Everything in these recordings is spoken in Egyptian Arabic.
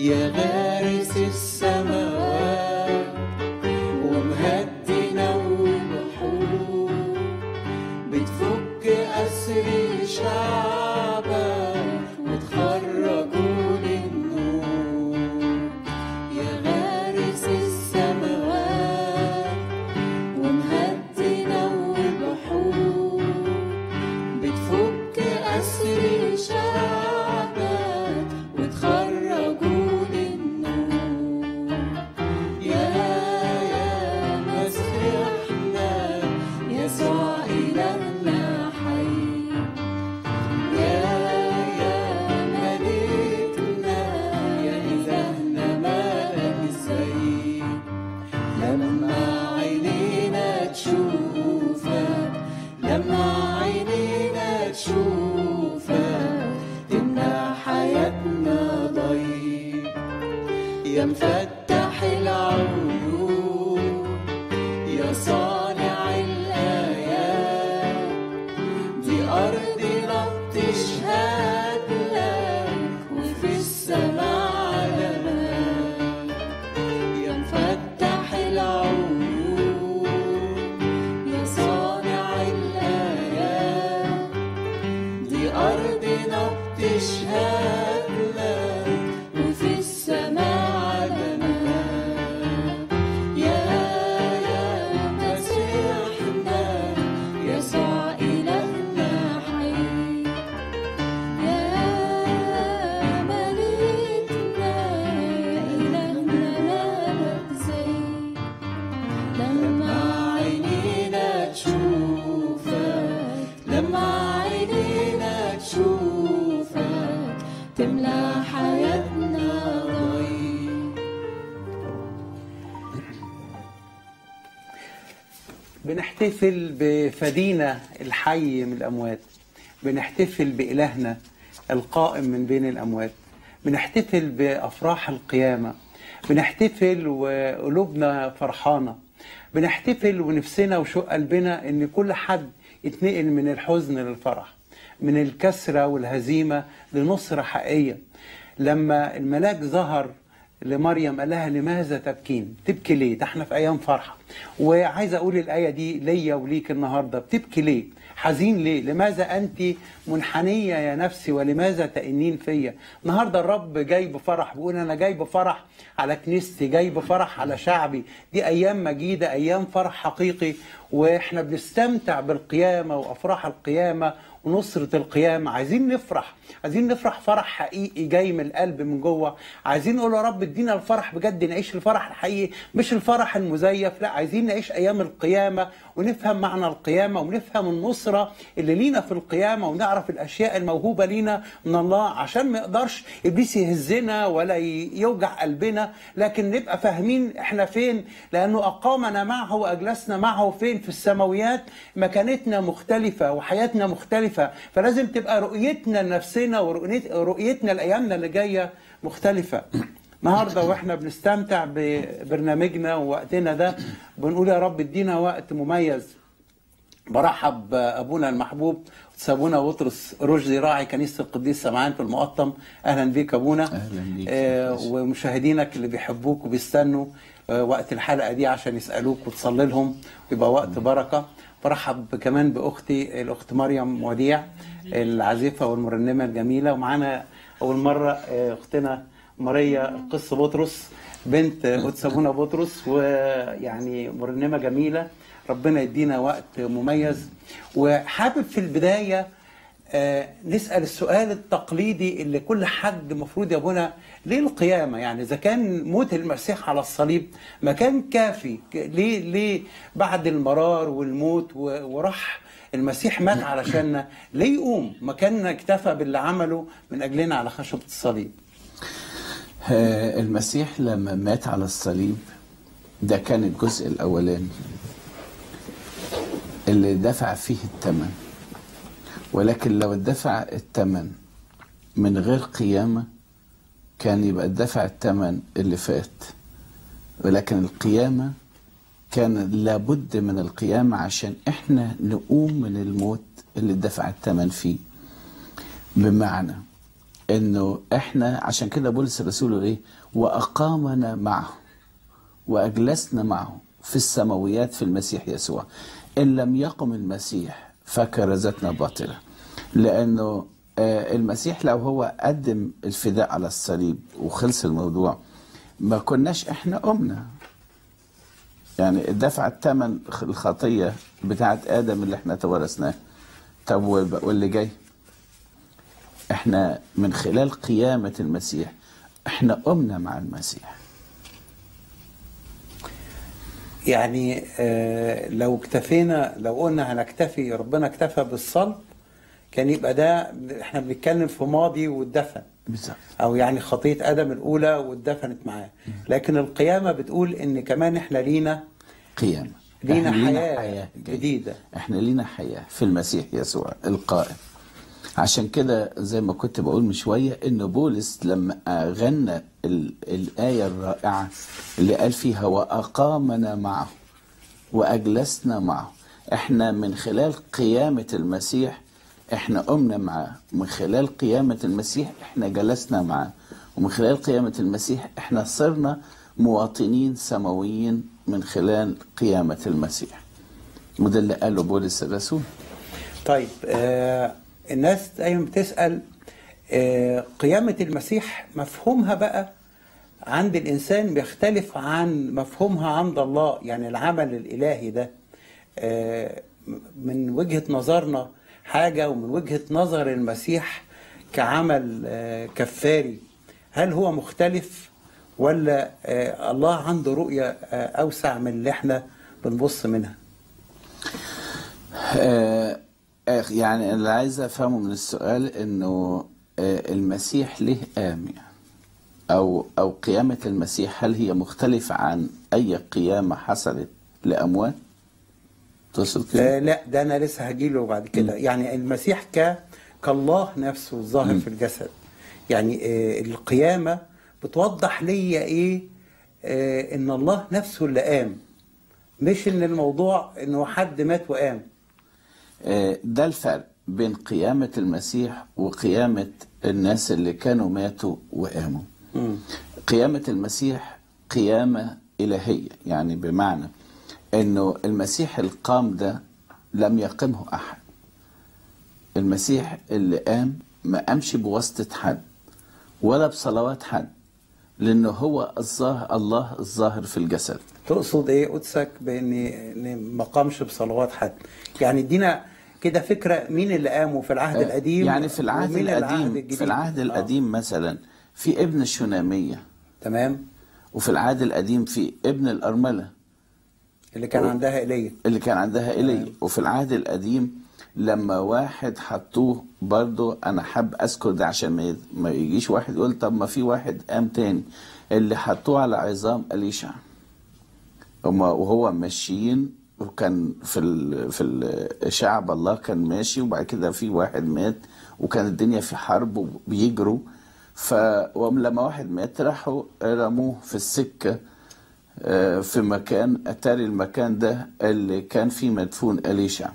يا غارس السماوات ومهدي نوم البحور بتفك أسر شعبك وتخرجوا للنور يا غارس السماوات ومهدي نوم البحور بتفك أسر شعبك وتخرجوا للنور يا يا مسيحنا يسوع إلهنا حي يا يا ملكنا يا إلهنا مالك الزين لما عينينا تشوفك لما عينينا تشوفك تمنع حياتنا ضيق يا مفتح العيون يا صانع الآيات دي أرضنا بتشهد لك وفي السماء علامات يا مفتح العيون يا صانع الآيات دي أرضنا بتشهد لك وفي السماء علامات يا يا مسيحنا يسوع إلهنا حي يا ملكنا يا إلهنا مالك زي لما عينينا تشوفك لما عينينا تشوفك تملى حياتنا ضيق بنحتفل بفدينا الحي من الأموات بنحتفل بإلهنا القائم من بين الأموات بنحتفل بأفراح القيامة بنحتفل وقلوبنا فرحانة بنحتفل ونفسنا وشوق قلبنا إن كل حد يتنقل من الحزن للفرح من الكسرة والهزيمة لنصرة حقيقية لما الملاك ظهر لمريم قال لها لماذا تبكين؟ تبكي ليه؟ ده احنا في ايام فرحه. وعايز اقول الايه دي ليا وليك النهارده، بتبكي ليه؟ حزين ليه؟ لماذا انت منحنيه يا نفسي ولماذا تئنين فيا؟ النهارده الرب جاي بفرح بيقول انا جاي بفرح على كنيستي، جاي بفرح على شعبي، دي ايام مجيده، ايام فرح حقيقي واحنا بنستمتع بالقيامه وافراح القيامه ونصرة القيامة عايزين نفرح عايزين نفرح فرح حقيقي جاي من القلب من جوه عايزين نقول يا رب ادينا الفرح بجد نعيش الفرح الحقيقي مش الفرح المزيف لا عايزين نعيش ايام القيامة ونفهم معنى القيامة ونفهم النصرة اللي لينا في القيامة ونعرف الاشياء الموهوبة لينا من الله عشان ما يقدرش ابليس يهزنا ولا ي- يوجع قلبنا لكن نبقى فاهمين احنا فين لانه اقامنا معه واجلسنا معه فين في السماويات مكانتنا مختلفة وحياتنا مختلفة فلازم تبقى رؤيتنا لنفسنا ورؤيتنا لايامنا اللي جاية مختلفة النهارده واحنا بنستمتع ببرنامجنا ووقتنا ده بنقول يا رب ادينا وقت مميز برحب بابونا المحبوب سابونا بطرس رشدي راعي كنيسه القديس سمعان في المقطم اهلا بيك ابونا أهلاً بيك. آه ومشاهدينك اللي بيحبوك وبيستنوا آه وقت الحلقه دي عشان يسالوك وتصلي لهم ويبقى وقت بركه برحب كمان باختي الاخت مريم وديع العازفه والمرنمه الجميله ومعانا اول مره آه اختنا ماريا القس بطرس بنت قدس ابونا بطرس ويعني مرنمه جميله ربنا يدينا وقت مميز وحابب في البدايه آه، نسال السؤال التقليدي اللي كل حد المفروض يا ابونا ليه القيامه يعني اذا كان موت المسيح على الصليب ما كان كافي ك- ليه ليه بعد المرار والموت و- وراح المسيح مات علشاننا ليه يقوم ما كان اكتفى باللي عمله من اجلنا على خشبه الصليب آه، المسيح لما مات على الصليب ده كان الجزء الأولاني اللي دفع فيه الثمن ولكن لو اتدفع الثمن من غير قيامة كان يبقى اتدفع الثمن اللي فات ولكن القيامة كان لابد من القيامة عشان احنا نقوم من الموت اللي دفع الثمن فيه بمعنى انه احنا عشان كده بولس الرسول ايه واقامنا معه واجلسنا معه في السماويات في المسيح يسوع ان لم يقم المسيح فكرزتنا باطله لانه آه، المسيح لو هو قدم الفداء على الصليب وخلص الموضوع ما كناش احنا قمنا يعني دفع الثمن الخطيه بتاعت ادم اللي احنا تورثناه طب والب- واللي جاي احنا من خلال قيامه المسيح احنا قمنا مع المسيح يعني آه، لو اكتفينا لو قلنا هنكتفي ربنا اكتفى بالصلب كان يبقى ده احنا بنتكلم في ماضي واتدفن بالظبط او يعني خطيه ادم الاولى واتدفنت معاه لكن القيامه بتقول ان كمان احنا لينا قيامة لينا إحنا حياة جديدة. احنا لينا حياة في المسيح يسوع القائم عشان كده زي ما كنت بقول من شوية ان بولس لما غنى ال- الآية الرائعة اللي قال فيها وأقامنا معه وأجلسنا معه احنا من خلال قيامة المسيح احنا قمنا معاه من خلال قيامة المسيح احنا جلسنا معاه ومن خلال قيامة المسيح احنا صرنا مواطنين سماويين من خلال قيامة المسيح وده اللي قاله بولس الرسول طيب آه الناس دايما بتسال آه قيامه المسيح مفهومها بقى عند الانسان بيختلف عن مفهومها عند الله يعني العمل الالهي ده آه من وجهه نظرنا حاجه ومن وجهه نظر المسيح كعمل آه كفاري هل هو مختلف ولا آه الله عنده رؤيه آه اوسع من اللي احنا بنبص منها آه آه، يعني اللي عايز افهمه من السؤال انه آه المسيح ليه قام يعني او او قيامة المسيح هل هي مختلفة عن اي قيامة حصلت لاموات؟ تقصد كده؟ آه لا ده انا لسه هجيله بعد كده يعني المسيح ك كالله نفسه الظاهر في الجسد يعني آه القيامه بتوضح ليا ايه آه ان الله نفسه اللي قام مش ان الموضوع انه حد مات وقام آه، ده الفرق بين قيامة المسيح وقيامة الناس اللي كانوا ماتوا وقاموا مم. قيامة المسيح قيامة إلهية يعني بمعنى أنه المسيح القام ده لم يقمه أحد المسيح اللي قام ما قامش بواسطة حد ولا بصلوات حد لأنه هو الظاهر الله الظاهر في الجسد تقصد ايه قدسك بان إن ما قامش بصلوات حد يعني ادينا كده فكره مين اللي قاموا في العهد القديم يعني في العهد ومين القديم الجديد؟ في العهد آه. القديم مثلا في ابن الشنامية تمام وفي العهد القديم في ابن الأرملة اللي كان و- عندها ايليا اللي كان عندها إيليا وفي العهد القديم لما واحد حطوه برضو أنا حاب أذكر ده عشان ما ي- ما يجيش واحد يقول طب ما في واحد قام تاني اللي حطوه على عظام أليشع هما وهو ماشيين وكان في ال في الشعب الله كان ماشي وبعد كده في واحد مات وكان الدنيا في حرب وبيجروا فلما واحد مات راحوا رموه في السكه آه، في مكان اتاري المكان ده اللي كان فيه مدفون اليشع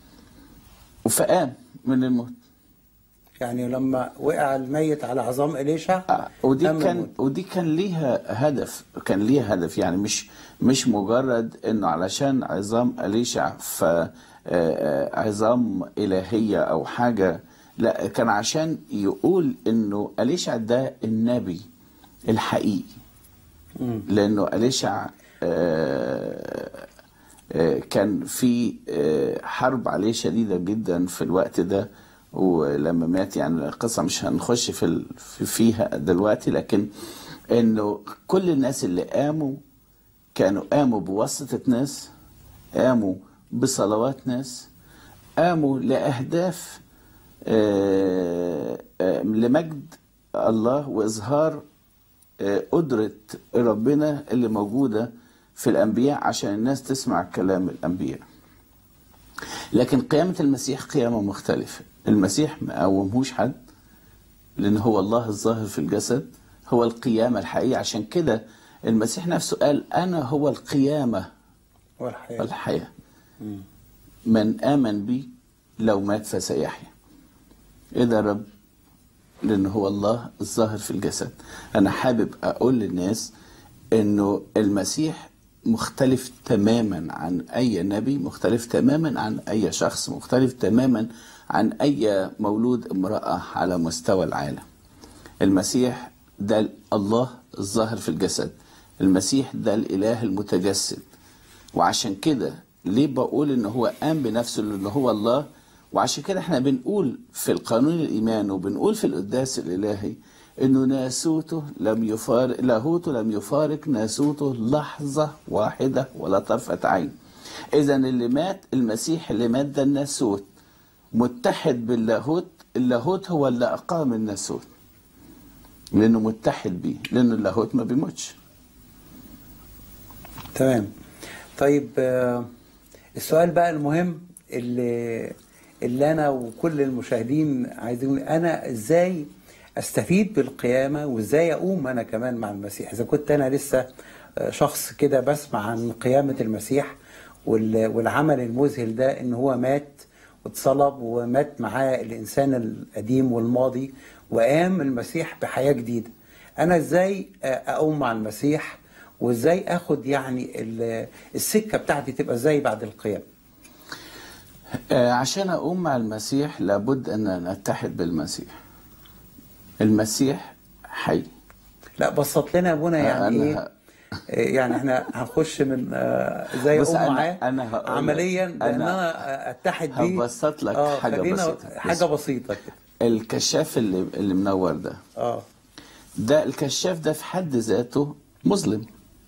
وفقام من الموت يعني لما وقع الميت على عظام إليشع آه، ودي تم كان الموت. ودي كان ليها هدف كان ليها هدف يعني مش مش مجرد انه علشان عظام اليشع ف آه، آه، عظام الهيه او حاجه لا كان عشان يقول انه اليشع ده النبي الحقيقي مم. لانه اليشع آه، آه، كان في آه، حرب عليه شديده جدا في الوقت ده ولما مات يعني القصه مش هنخش في ال- في- فيها دلوقتي لكن انه كل الناس اللي قاموا كانوا قاموا بواسطه ناس قاموا بصلوات ناس قاموا لاهداف آه، آه، لمجد الله واظهار آه، قدرة ربنا اللي موجودة في الأنبياء عشان الناس تسمع كلام الأنبياء لكن قيامة المسيح قيامة مختلفة المسيح ما قومهوش حد لأن هو الله الظاهر في الجسد هو القيامة الحقيقية عشان كده المسيح نفسه قال أنا هو القيامة والحياة والحياة من آمن بي لو مات فسيحيا إيه ده يا رب لأن هو الله الظاهر في الجسد أنا حابب أقول للناس أنه المسيح مختلف تماما عن أي نبي مختلف تماما عن أي شخص مختلف تماما عن أي مولود امرأة على مستوى العالم المسيح ده الله الظاهر في الجسد المسيح ده الإله المتجسد وعشان كده ليه بقول ان هو قام بنفسه لان هو الله وعشان كده احنا بنقول في القانون الايمان وبنقول في القداس الالهي انه ناسوته لم يفارق لاهوته لم يفارق ناسوته لحظه واحده ولا طرفه عين اذا اللي مات المسيح اللي مات ده الناسوت متحد باللاهوت اللاهوت هو اللي اقام الناسوت لانه متحد بيه لان اللاهوت ما بيموتش تمام طيب آه، السؤال بقى المهم اللي اللي انا وكل المشاهدين عايزين يقول انا ازاي استفيد بالقيامه وازاي اقوم انا كمان مع المسيح اذا كنت انا لسه آه، شخص كده بسمع عن قيامه المسيح وال- والعمل المذهل ده ان هو مات واتصلب ومات معاه الانسان القديم والماضي وقام المسيح بحياه جديده انا ازاي آه، اقوم مع المسيح وازاي اخد يعني ال- السكه بتاعتي تبقى ازاي بعد القيامه آه، عشان أقوم مع المسيح لابد أن نتحد بالمسيح المسيح حي لا بسط لنا يا ابونا يعني أنا ايه ه- إيه يعني احنا هنخش من آه، ازاي بص اقوم أنا- معاه أنا هقول لك. عمليا بان أنا انا اتحد بيه هبسط لك آه، حاجة خلينا بسيطة. حاجه بس. بسيطه كده الكشاف اللي, اللي منور ده اه ده الكشاف ده في حد ذاته مظلم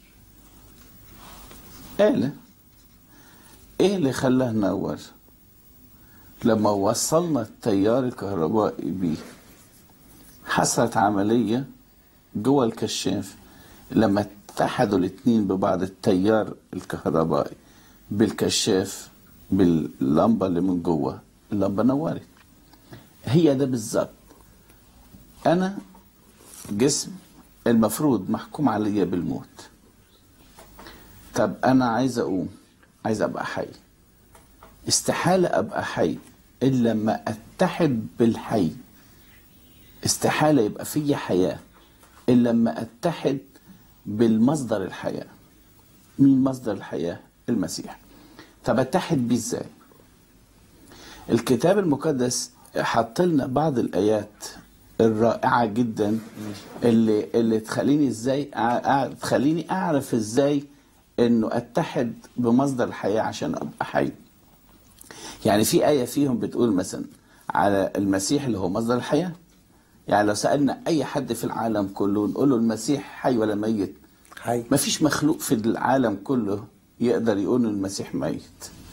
آلة ايه اللي خلاه نور لما وصلنا التيار الكهربائي بيه حصلت عملية جوه الكشاف لما اتحدوا الاتنين ببعض التيار الكهربائي بالكشاف باللمبة اللي من جوه اللمبة نورت هي ده بالظبط انا جسم المفروض محكوم عليا بالموت طب انا عايز اقوم عايز ابقى حي استحالة ابقى حي الا لما اتحد بالحي استحالة يبقى فيا حياة الا لما اتحد بالمصدر الحياة مين مصدر الحياة المسيح طب اتحد بيه ازاي الكتاب المقدس حط لنا بعض الايات الرائعه جدا اللي اللي تخليني ازاي أع- أع- تخليني اعرف ازاي انه اتحد بمصدر الحياه عشان ابقى حي يعني في ايه فيهم بتقول مثلا على المسيح اللي هو مصدر الحياه يعني لو سالنا اي حد في العالم كله نقول له المسيح حي ولا ميت حي ما فيش مخلوق في العالم كله يقدر يقول إن المسيح ميت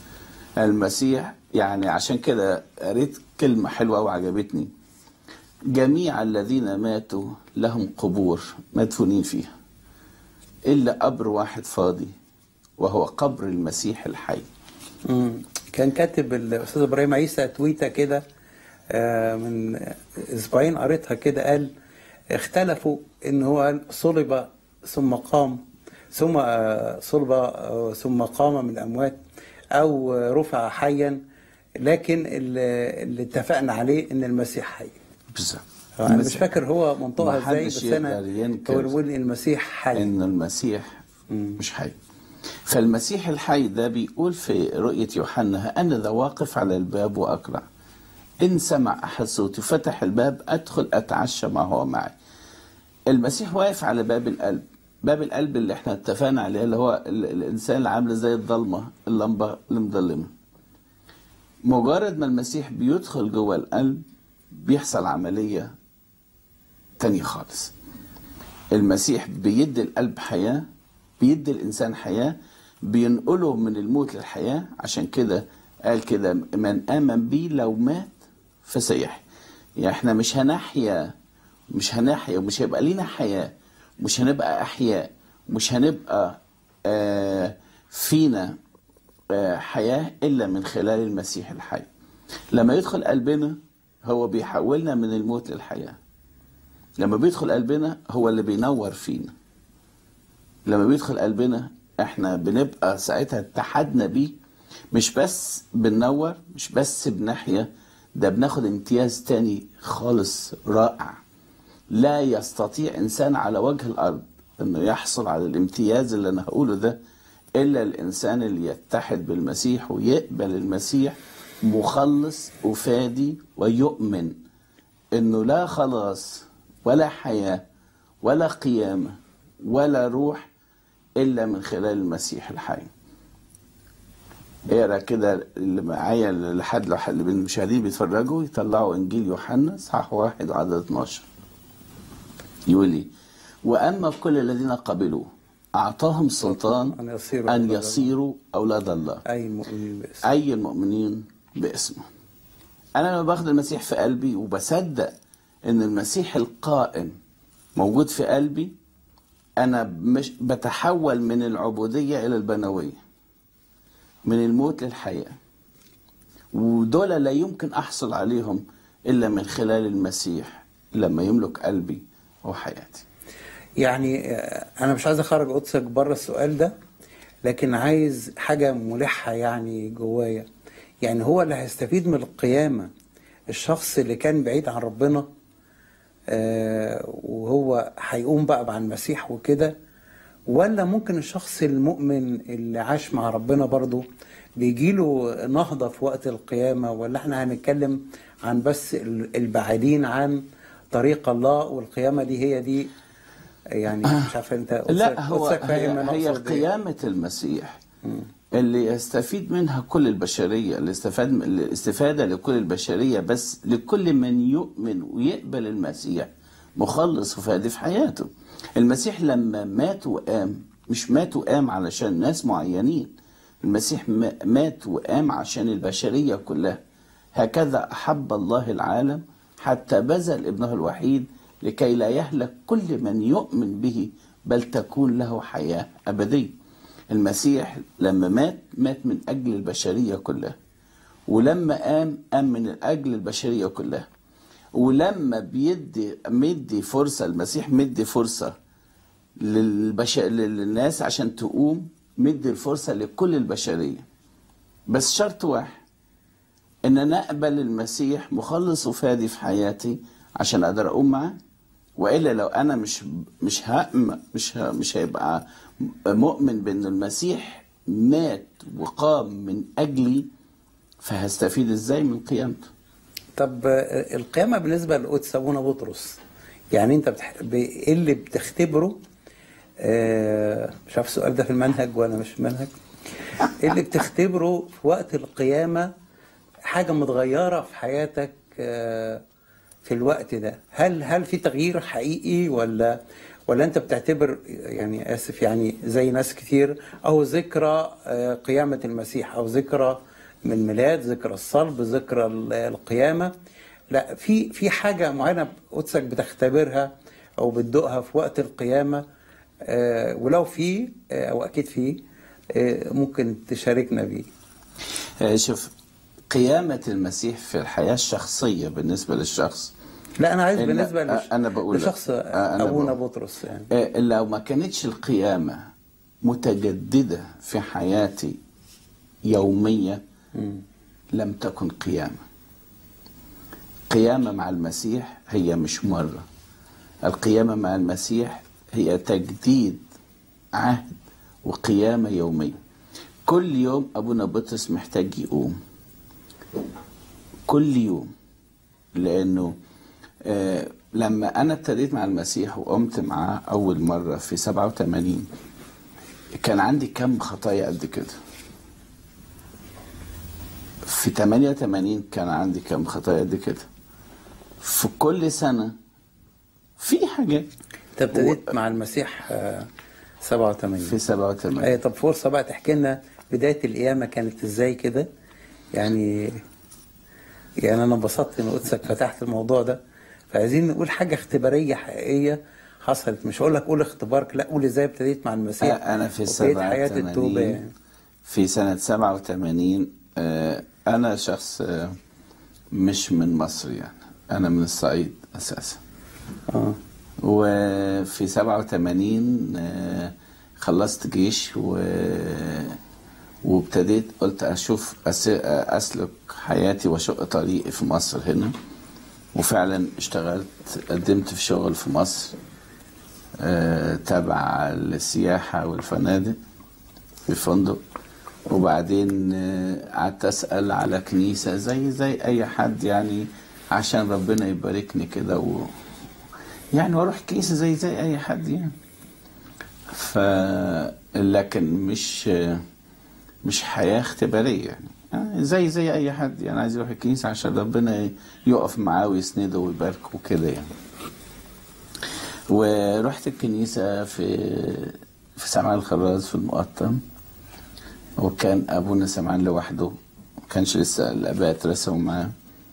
المسيح يعني عشان كده قريت كلمة حلوة وعجبتني جميع الذين ماتوا لهم قبور مدفونين فيها إلا قبر واحد فاضي وهو قبر المسيح الحي مم. كان كاتب الاستاذ ابراهيم عيسى تويته كده آه، من اسبوعين قريتها كده قال اختلفوا ان هو قال صلب ثم قام ثم آه، صلب آه، ثم قام من الاموات او آه، رفع حيا لكن اللي اللي اتفقنا عليه ان المسيح حي بالظبط انا مش المسيح- فاكر هو منطقها ازاي محدش بس انا يقدر ينكر هو بيقول المسيح حي ان المسيح مش حي فالمسيح الحي ده بيقول في رؤية يوحنا "ها أنا ذا واقف على الباب وأقرع إن سمع أحد صوتي فتح الباب أدخل أتعشى ما هو معي المسيح واقف على باب القلب باب القلب اللي احنا اتفقنا عليه اللي هو ال- الإنسان اللي عامل زي الضلمة اللمبة المظلمة مجرد ما المسيح بيدخل جوه القلب بيحصل عملية تانية خالص المسيح بيدي القلب حياة بيدي الإنسان حياة بينقله من الموت للحياة عشان كده قال كده من آمن بي لو مات فسيحيا يعني احنا مش هنحيا مش هنحيا ومش هيبقى لينا حياة مش هنبقى أحياء مش هنبقى آه فينا آه حياة إلا من خلال المسيح الحي لما يدخل قلبنا هو بيحولنا من الموت للحياه لما بيدخل قلبنا هو اللي بينور فينا لما بيدخل قلبنا احنا بنبقى ساعتها اتحدنا بيه مش بس بننور مش بس بنحيا ده بناخد امتياز تاني خالص رائع لا يستطيع انسان على وجه الارض انه يحصل على الامتياز اللي انا هقوله ده الا الانسان اللي يتحد بالمسيح ويقبل المسيح مخلص وفادي ويؤمن انه لا خلاص ولا حياه ولا قيامه ولا روح الا من خلال المسيح الحي اقرا كده اللي معايا لحد لو حد من المشاهدين بيتفرجوا يطلعوا انجيل يوحنا اصحاح واحد وعدد 12 يقول لي واما كل الذين قبلوه اعطاهم سلطان أن يصيروا ان أولاد يصيروا اولاد الله أي مؤمن باسم اي المؤمنين باسمه انا لما باخد المسيح في قلبي وبصدق ان المسيح القائم موجود في قلبي انا مش بتحول من العبوديه الى البنويه من الموت للحياه ودول لا يمكن احصل عليهم الا من خلال المسيح لما يملك قلبي وحياتي يعني آه، أنا مش عايز أخرج قدسك بره السؤال ده لكن عايز حاجة ملحة يعني جوايا يعني هو اللي هيستفيد من القيامة الشخص اللي كان بعيد عن ربنا آه، وهو هيقوم بقى مع المسيح وكده ولا ممكن الشخص المؤمن اللي عاش مع ربنا برضه بيجيله نهضة في وقت القيامة ولا احنا هنتكلم عن بس ال- البعيدين عن طريق الله والقيامة دي هي دي يعني مش عارف انت لا قدسك- هو قدسك فاهم هي, أنا هي أقصد إيه؟ قيامة المسيح اللي يستفيد منها كل البشرية اللي استفاد الاستفادة لكل البشرية بس لكل من يؤمن ويقبل المسيح مخلص وفادي في حياته المسيح لما مات وقام مش مات وقام علشان ناس معينين المسيح ما- مات وقام عشان البشرية كلها هكذا أحب الله العالم حتى بذل ابنه الوحيد لكي لا يهلك كل من يؤمن به بل تكون له حياة أبدية المسيح لما مات مات من أجل البشرية كلها ولما قام قام من أجل البشرية كلها ولما بيدي مدي فرصة المسيح مدي فرصة للبش... للناس عشان تقوم مدي الفرصة لكل البشرية بس شرط واحد ان انا اقبل المسيح مخلص وفادي في حياتي عشان اقدر اقوم معاه والا لو انا مش مش هأم مش ه... مش هيبقى مؤمن بان المسيح مات وقام من اجلي فهستفيد ازاي من قيامته طب آه، القيامة بالنسبة لقدس أبونا بطرس يعني أنت بتح... ب- إيه اللي بتختبره آه، مش عارف السؤال ده في المنهج ولا مش في المنهج إيه اللي بتختبره في وقت القيامة حاجة متغيرة في حياتك آه، في الوقت ده هل هل في تغيير حقيقي ولا ولا انت بتعتبر يعني اسف يعني زي ناس كتير او ذكرى آه، قيامة المسيح او ذكرى من الميلاد ذكرى الصلب ذكرى ال- القيامة لا في في حاجة معينة قدسك بتختبرها او بتدوقها في وقت القيامة آه، ولو في آه، او اكيد في آه، ممكن تشاركنا بيه آه، شوف قيامة المسيح في الحياة الشخصية بالنسبة للشخص لا انا عايز لا، بالنسبة لش... أنا بقول لك. لشخص آه، أنا ابونا بقول. بطرس يعني آه، لو ما كانتش القيامة متجددة في حياتي يومية لم تكن قيامة قيامة مع المسيح هي مش مرة القيامة مع المسيح هي تجديد عهد وقيامة يومية كل يوم أبونا بطرس محتاج يقوم كل يوم لأنه آه لما أنا ابتديت مع المسيح وقمت معاه أول مرة في 87 كان عندي كم خطايا قد كده في 88 كان عندي كم خطايا قد كده في كل سنة في حاجات انت ابتديت مع المسيح آه، 87 في 87 ايه طب فرصة بقى تحكي لنا بداية القيامة كانت ازاي كده يعني يعني انا انبسطت ان قدسك فتحت الموضوع ده فعايزين نقول حاجة اختبارية حقيقية حصلت مش هقول لك قول اختبارك لا قول ازاي ابتديت مع المسيح أنا في وابتديت حياة التوبة 87 يعني في سنة 87 آه، أنا شخص آه، مش من مصر يعني أنا من الصعيد أساسا اه وفي 87 آه، خلصت جيش و... وابتديت قلت اشوف أس- اسلك حياتي واشق طريقي في مصر هنا وفعلا اشتغلت قدمت في شغل في مصر آه، تبع السياحة والفنادق في فندق وبعدين آه، قعدت أسأل على كنيسة زي زي أي حد يعني عشان ربنا يباركني كده و يعني واروح كنيسة زي زي أي حد يعني ف لكن مش مش حياة اختبارية يعني آه، زي زي أي حد يعني عايز يروح الكنيسة عشان ربنا يقف معاه ويسنده ويباركه وكده يعني ورحت الكنيسة في في سمعان الخراز في المقطم وكان أبونا سمعان لوحده ما كانش لسه الآباء اترسموا معاه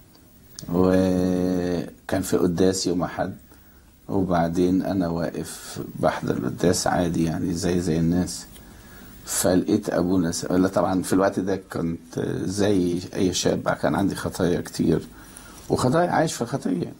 وكان في قداس يوم أحد وبعدين أنا واقف بحضر القداس عادي يعني زي زي الناس فلقيت أبونا س... لا طبعا في الوقت ده كنت زي أي شاب كان عندي خطايا كتير وخطايا عايش في خطية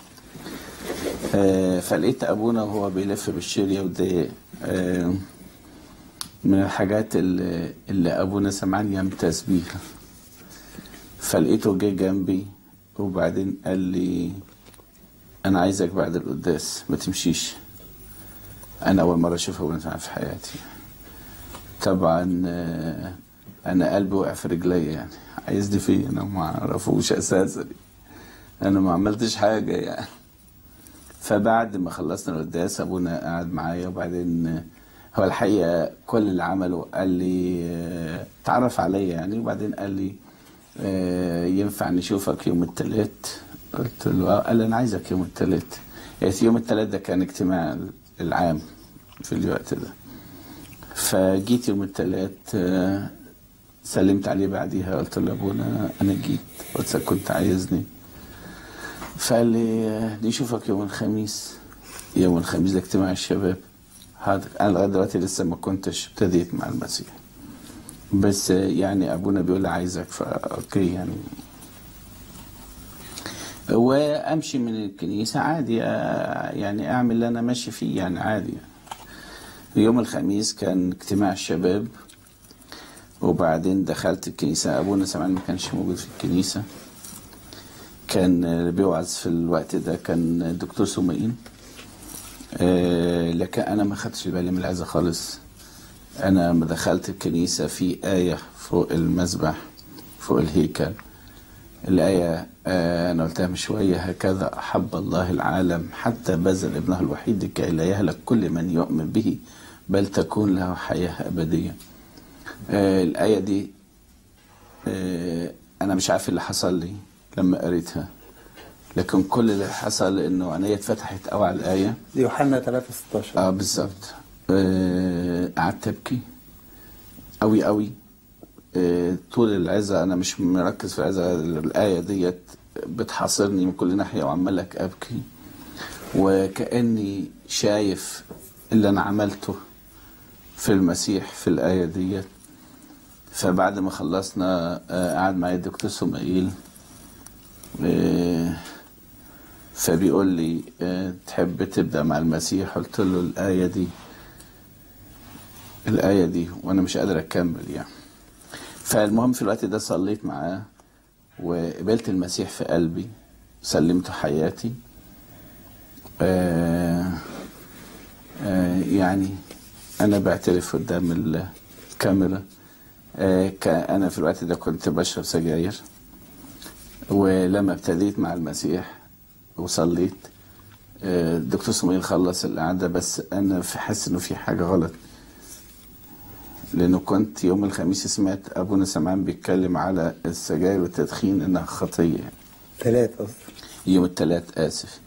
آه، فلقيت ابونا وهو بيلف بالشريه وده آه، من الحاجات اللي, اللي ابونا سمعان يمتاز بيها فلقيته جه جنبي وبعدين قال لي انا عايزك بعد القداس ما تمشيش انا اول مره اشوف ابونا سمعان في حياتي طبعا آه، انا قلبي وقع في رجلي يعني عايزني فين انا ما اعرفوش اساسا انا ما عملتش حاجه يعني فبعد ما خلصنا القداس ابونا قعد معايا وبعدين هو الحقيقه كل اللي عمله قال لي آه، تعرف عليا يعني وبعدين قال لي آه، ينفع نشوفك يوم الثلاث قلت له آه. قال لي انا عايزك يوم الثلاث يعني يوم الثلاث ده كان اجتماع العام في الوقت ده فجيت يوم الثلاث آه، سلمت عليه بعديها قلت له ابونا انا جيت قلت له كنت عايزني فقال لي آه، نشوفك يوم الخميس يوم الخميس ده اجتماع الشباب هذا انا لغايه دلوقتي لسه ما كنتش ابتديت مع المسيح بس آه، يعني ابونا بيقول لي عايزك فا اوكي يعني وامشي من الكنيسه عادي آه، يعني اعمل اللي انا ماشي فيه يعني عادي يوم الخميس كان اجتماع الشباب وبعدين دخلت الكنيسه ابونا سمعان ما كانش موجود في الكنيسه كان اللي بيوعظ في الوقت ده كان الدكتور سمائين آه، لكن انا ما خدتش بالي من العزة خالص انا لما دخلت الكنيسة في آية فوق المسبح فوق الهيكل الآية آه، أنا قلتها من شوية هكذا أحب الله العالم حتى بذل ابنه الوحيد لكي لا يهلك كل من يؤمن به بل تكون له حياة أبدية آه، الآية دي آه، أنا مش عارف اللي حصل لي لما قريتها لكن كل اللي حصل إنه عينيا اتفتحت قوي على الآية دي يوحنا 3 16 اه بالظبط آه، قعدت ابكي قوي قوي آه، طول العزة انا مش مركز في العزة الايه ديت بتحاصرني من كل ناحيه وعمال لك ابكي وكاني شايف اللي انا عملته في المسيح في الايه ديت فبعد ما خلصنا آه، قعد معايا الدكتور سمائيل آه، فبيقول لي آه، تحب تبدأ مع المسيح قلت له الآية دي الآية دي وأنا مش قادر أكمل يعني فالمهم في الوقت ده صليت معاه وقبلت المسيح في قلبي سلمته حياتي آه آه يعني أنا بعترف قدام الكاميرا آه ك- أنا في الوقت ده كنت بشرب سجاير ولما ابتديت مع المسيح وصليت آه، الدكتور سمير خلص القعدة بس أنا في حاسس إنه في حاجة غلط لأنه كنت يوم الخميس سمعت أبونا سمعان بيتكلم على السجاير والتدخين إنها خطية يعني. ثلاث قصدي يوم الثلاث آسف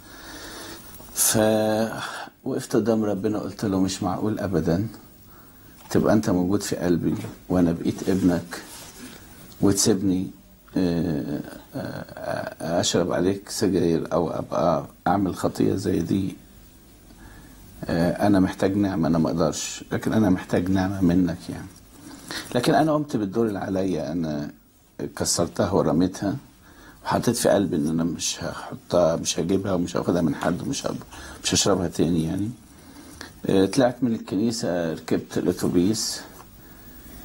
فوقفت قدام ربنا قلت له مش معقول أبدا تبقى أنت موجود في قلبي وأنا بقيت ابنك وتسيبني آه، آه، أشرب عليك سجاير أو أبقى أعمل خطية زي دي آه، أنا محتاج نعمة أنا ما أقدرش لكن أنا محتاج نعمة منك يعني لكن أنا قمت بالدور اللي عليا أنا كسرتها ورميتها وحطيت في قلبي ان انا مش هحطها مش هجيبها ومش هاخدها من حد ومش هب... مش هشربها تاني يعني آه، طلعت من الكنيسة ركبت الاتوبيس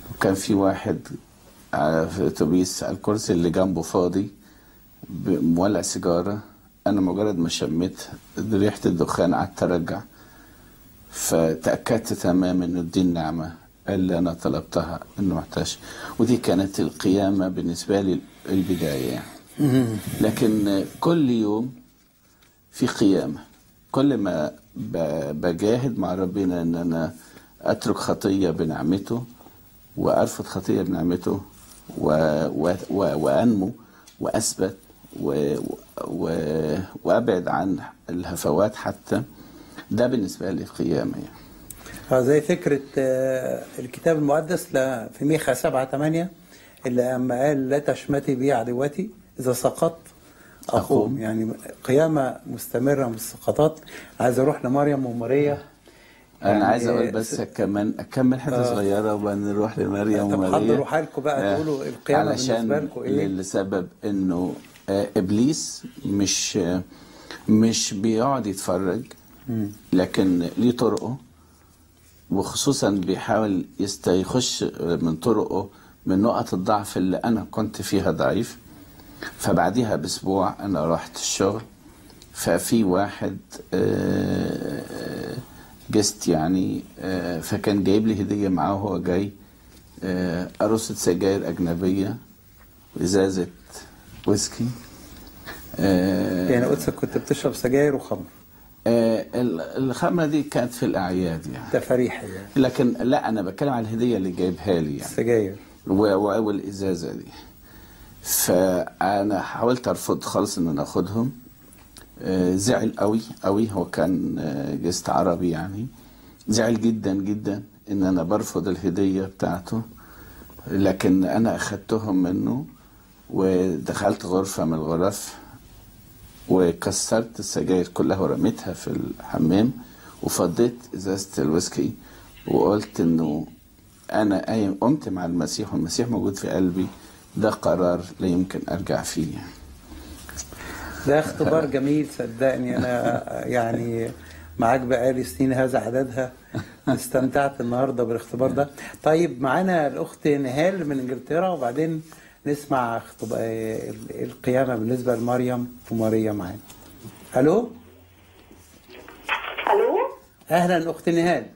وكان في واحد على- في اتوبيس على الكرسي اللي جنبه فاضي ب- مولع سيجاره انا مجرد ما شميت ريحه الدخان قعدت ارجع فتاكدت تماما انه دي النعمه اللي انا طلبتها انه محتاج ودي كانت القيامه بالنسبه لي البدايه يعني لكن كل يوم في قيامة كل ما ب- بجاهد مع ربنا ان انا اترك خطية بنعمته وارفض خطية بنعمته و... و... و... وانمو واثبت و... و... وابعد عن الهفوات حتى ده بالنسبة لي القيامة يعني اه زي فكرة آه، الكتاب المقدس ل- في ميخا 7 8 اللي أما قال لا تشمتي بي عدوتي إذا سقطت أقوم أقوم. يعني قيامة مستمرة من السقطات عايز أروح لمريم وماريا انا يعني عايز اقول بس كمان اكمل حته آه. صغيره وبعدين نروح لمريم طب وماريا حضروا حالكم بقى تقولوا القيامة علشان بالنسبة لكم إيه؟ لسبب انه آه، ابليس مش آه، مش بيقعد يتفرج لكن ليه طرقه وخصوصا بيحاول يست- يخش من طرقه من نقط الضعف اللي انا كنت فيها ضعيف فبعديها باسبوع انا رحت الشغل ففي واحد آه، جست يعني آه، فكان جايب لي هديه معاه وهو جاي آه، أرصة سجاير أجنبية وإزازة ويسكي آه، يعني قدسك كنت بتشرب سجاير وخمر آه، ال- الخمرة دي كانت في الأعياد يعني تفاريح يعني لكن لا أنا بتكلم على الهدية اللي جايبها لي يعني سجاير و- و- والازازه دي فانا حاولت ارفض خالص ان انا اخدهم آه، زعل قوي قوي هو كان آه، جست عربي يعني زعل جدا جدا ان انا برفض الهديه بتاعته لكن انا اخدتهم منه ودخلت غرفه من الغرف وكسرت السجاير كلها ورميتها في الحمام وفضيت ازازه الويسكي وقلت انه انا قايم قمت مع المسيح والمسيح موجود في قلبي ده قرار لا يمكن ارجع فيه ده اختبار جميل صدقني انا يعني معاك بقالي سنين هذا عددها استمتعت النهارده بالاختبار ده طيب معانا الاخت نهال من انجلترا وبعدين نسمع اختب- آه، القيامه بالنسبه لمريم وماريا معانا الو الو اهلا اخت نهال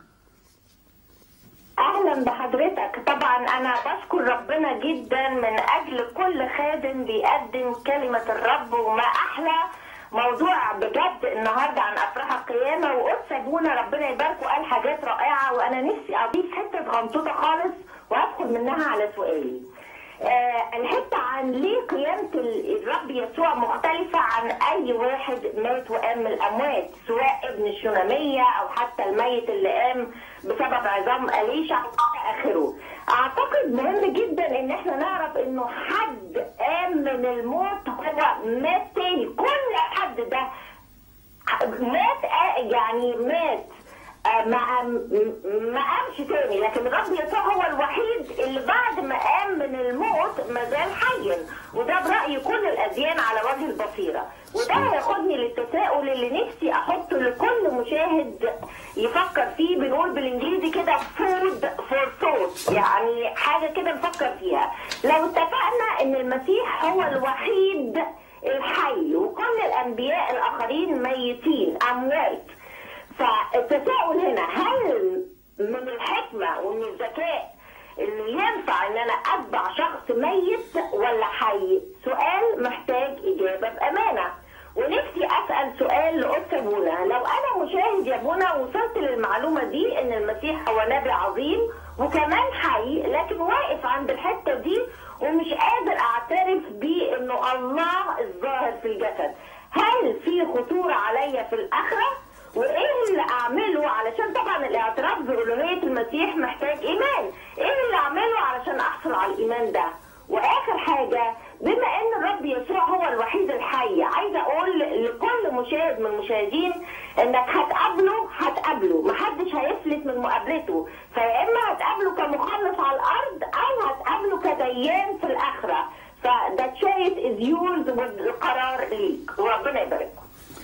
اهلا بحضرتك طبعا انا بشكر ربنا جدا من اجل كل خادم بيقدم كلمه الرب وما احلى موضوع بجد النهارده عن افراح القيامه وقدس ابونا ربنا يباركه قال حاجات رائعه وانا نفسي اضيف حته غنطوطه خالص وادخل منها على سؤالي. آه الحته عن ليه قيامه ال- الرب يسوع مختلفه عن اي واحد مات وقام من الاموات سواء ابن الشوناميه او حتى الميت اللي قام بسبب عظام اليشع الى اخره. اعتقد مهم جدا ان احنا نعرف انه حد قام من الموت هو مات تاني كل حد ده مات آه، يعني مات آه، ما قام- ما قامش تاني لكن الرب يسوع هو الوحيد اللي بعد ما قام من الموت ما زال حيا وده برأي كل الأديان على وجه البصيرة وده هياخدني للتساؤل اللي نفسي أحطه لكل مشاهد يفكر فيه بنقول بالإنجليزي كده food for thought يعني حاجة كده نفكر فيها لو اتفقنا إن المسيح هو الوحيد الحي وكل الأنبياء الآخرين ميتين أموات فالتساؤل هنا هل من الحكمة ومن الذكاء انه ينفع ان انا اتبع شخص ميت ولا حي سؤال محتاج اجابة بامانة ونفسي اسال سؤال لقدس ابونا لو انا مشاهد يا ابونا وصلت للمعلومه دي ان المسيح هو نبي عظيم وكمان حي لكن واقف عند الحته دي ومش قادر اعترف بيه انه الله الظاهر في الجسد هل في خطوره عليا في الاخره وايه اللي اعمله علشان طبعا الاعتراف بالوهيه المسيح محتاج ايمان ايه اللي اعمله علشان احصل على الايمان ده واخر حاجه بما ان الرب يسوع هو الوحيد الحي عايزه اقول لكل مشاهد من المشاهدين انك هتقابله هتقابله محدش هيفلت من مقابلته فيا اما هتقابله كمخلص على الارض او هتقابله كديان في الاخره فده تشويس از يورز والقرار ليك وربنا يبارككم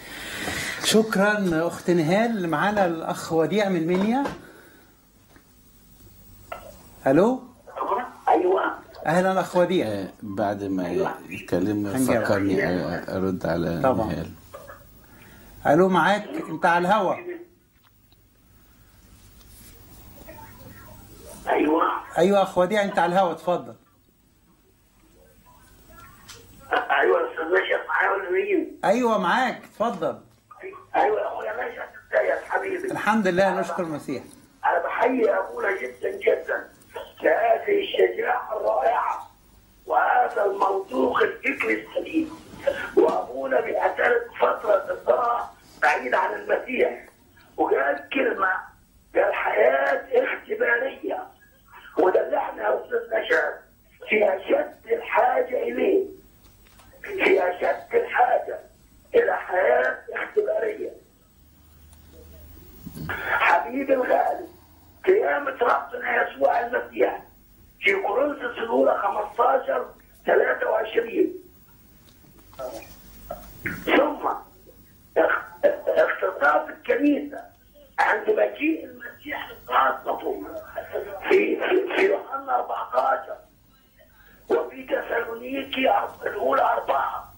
شكرا اخت نهال معانا الاخ وديع من منيا الو اهلا اخ وديع آه، بعد ما يتكلم هنجاوب. فكرني آه، ارد على طبعا. نهال الو معاك انت على الهوا ايوه ايوه اخ وديع انت على الهوا اتفضل ايوه يا استاذ نشأت معايا ولا مين؟ ايوه معاك اتفضل ايوه يا اخويا نشأت ازيك حبيبي؟ الحمد لله نشكر المسيح انا بحيي ابونا جدا جدا لهذه الشجاعه الرائعه وهذا المنطوق الفكري السليم وابونا بيعترف فتره قضاء بعيد عن المسيح وقال كلمه قال حياه اختباريه وده اللي احنا يا استاذ نشأت في اشد الحاجه اليه في اشد الحاجه الى حياه اختباريه حبيبي الغالي قيامة ربنا يسوع المسيح في كورنثوس الأولى 15 23 ثم اخ- اختطاف الكنيسة عند مجيء المسيح خاصته في في في يوحنا 14 وفي تسالونيكي الأولى أربعة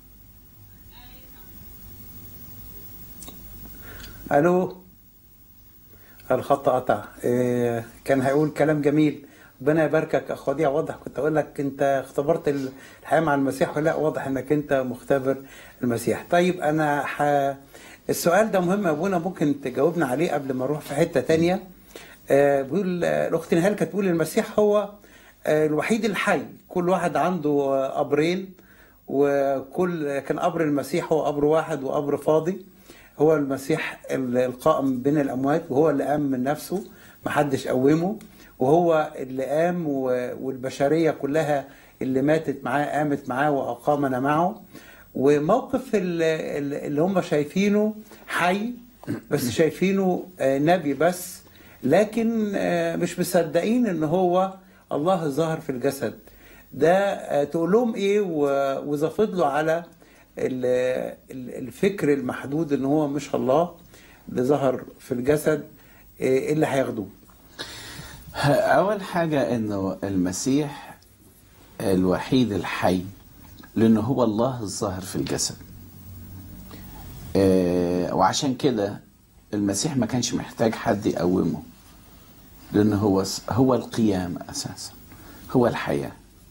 الو الخط قطع إيه كان هيقول كلام جميل ربنا يباركك اخ وديع واضح كنت اقول لك انت اختبرت الحياه مع المسيح ولا لا واضح انك انت مختبر المسيح طيب انا ح... السؤال ده مهم يا ابونا ممكن تجاوبنا عليه قبل ما اروح في حته تانية آه بيقول آه، الاخت نهال كانت بتقول المسيح هو آه الوحيد الحي كل واحد عنده آه، قبرين وكل كان قبر المسيح هو قبر واحد وقبر فاضي هو المسيح ال- القائم بين الأموات وهو اللي قام من نفسه محدش قومه وهو اللي قام و- والبشرية كلها اللي ماتت معاه قامت معاه وأقامنا معه وموقف ال- ال- اللي هم شايفينه حي بس شايفينه آه، نبي بس لكن آه، مش مصدقين ان هو الله ظهر في الجسد ده آه، تقول لهم ايه و- واذا فضلوا على ال- ال- الفكر المحدود ان هو مش الله اللي ظهر في الجسد آه، ايه اللي هياخدوه أول حاجة إنه المسيح الوحيد الحي لأنه هو الله الظاهر في الجسد آه، وعشان كده المسيح ما كانش محتاج حد يقومه لأنه هو هو القيامة أساسا هو الحياة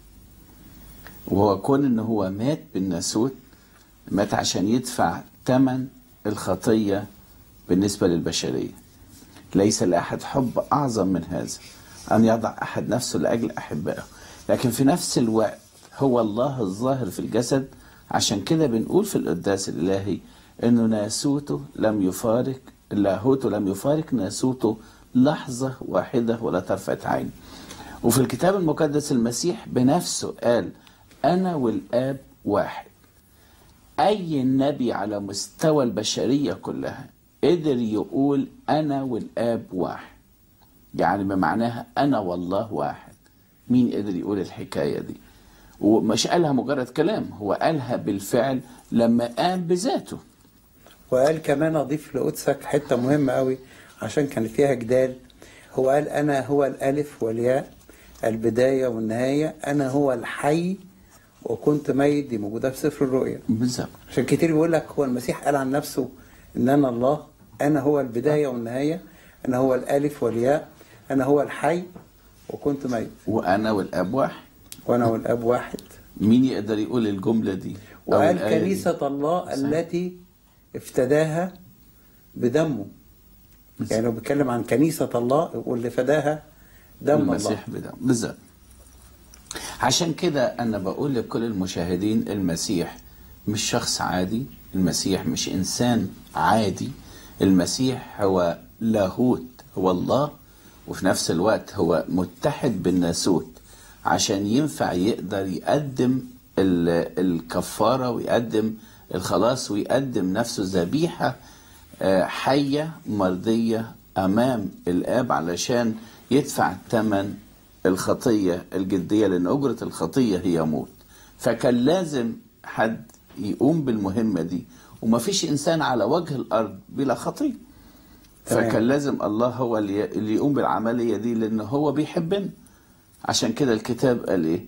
وهو كون إنه هو مات بالناسوت مات عشان يدفع ثمن الخطية بالنسبة للبشرية ليس لأحد حب أعظم من هذا أن يضع أحد نفسه لأجل أحبائه لكن في نفس الوقت هو الله الظاهر في الجسد عشان كده بنقول في القداس الإلهي إنه ناسوته لم يفارق لاهوته لم يفارق ناسوته لحظة واحدة ولا طرفة عين وفي الكتاب المقدس المسيح بنفسه قال أنا والآب واحد أي نبي على مستوى البشرية كلها قدر يقول أنا والآب واحد يعني بمعناها أنا والله واحد مين قدر يقول الحكاية دي ومش قالها مجرد كلام هو قالها بالفعل لما قام بذاته وقال كمان اضيف لقدسك حته مهمه قوي عشان كان فيها جدال هو قال انا هو الالف والياء البدايه والنهايه انا هو الحي وكنت ميت دي موجوده في سفر الرؤيا بالظبط عشان كتير بيقول لك هو المسيح قال عن نفسه ان انا الله انا هو البدايه والنهايه انا هو الالف والياء انا هو الحي وكنت ميت وأنا والآب واحد وانا والاب واحد مين يقدر يقول الجملة دي أو وقال الآية دي؟ كنيسه الله صح. التي افتداها بدمه يعني لو بيتكلم عن كنيسه الله واللي فداها دم الله المسيح بدم بالظبط عشان كده انا بقول لكل المشاهدين المسيح مش شخص عادي المسيح مش انسان عادي المسيح هو لاهوت هو الله وفي نفس الوقت هو متحد بالناسوت عشان ينفع يقدر يقدم ال- الكفارة ويقدم الخلاص ويقدم نفسه ذبيحة آه، حية مرضية أمام الآب علشان يدفع ثمن الخطية الجدية لأن أجرة الخطية هي موت فكان لازم حد يقوم بالمهمة دي ومفيش إنسان على وجه الأرض بلا خطية تمام. فكان لازم الله هو اللي اللي يقوم بالعملية دي لأن هو بيحبنا عشان كده الكتاب قال إيه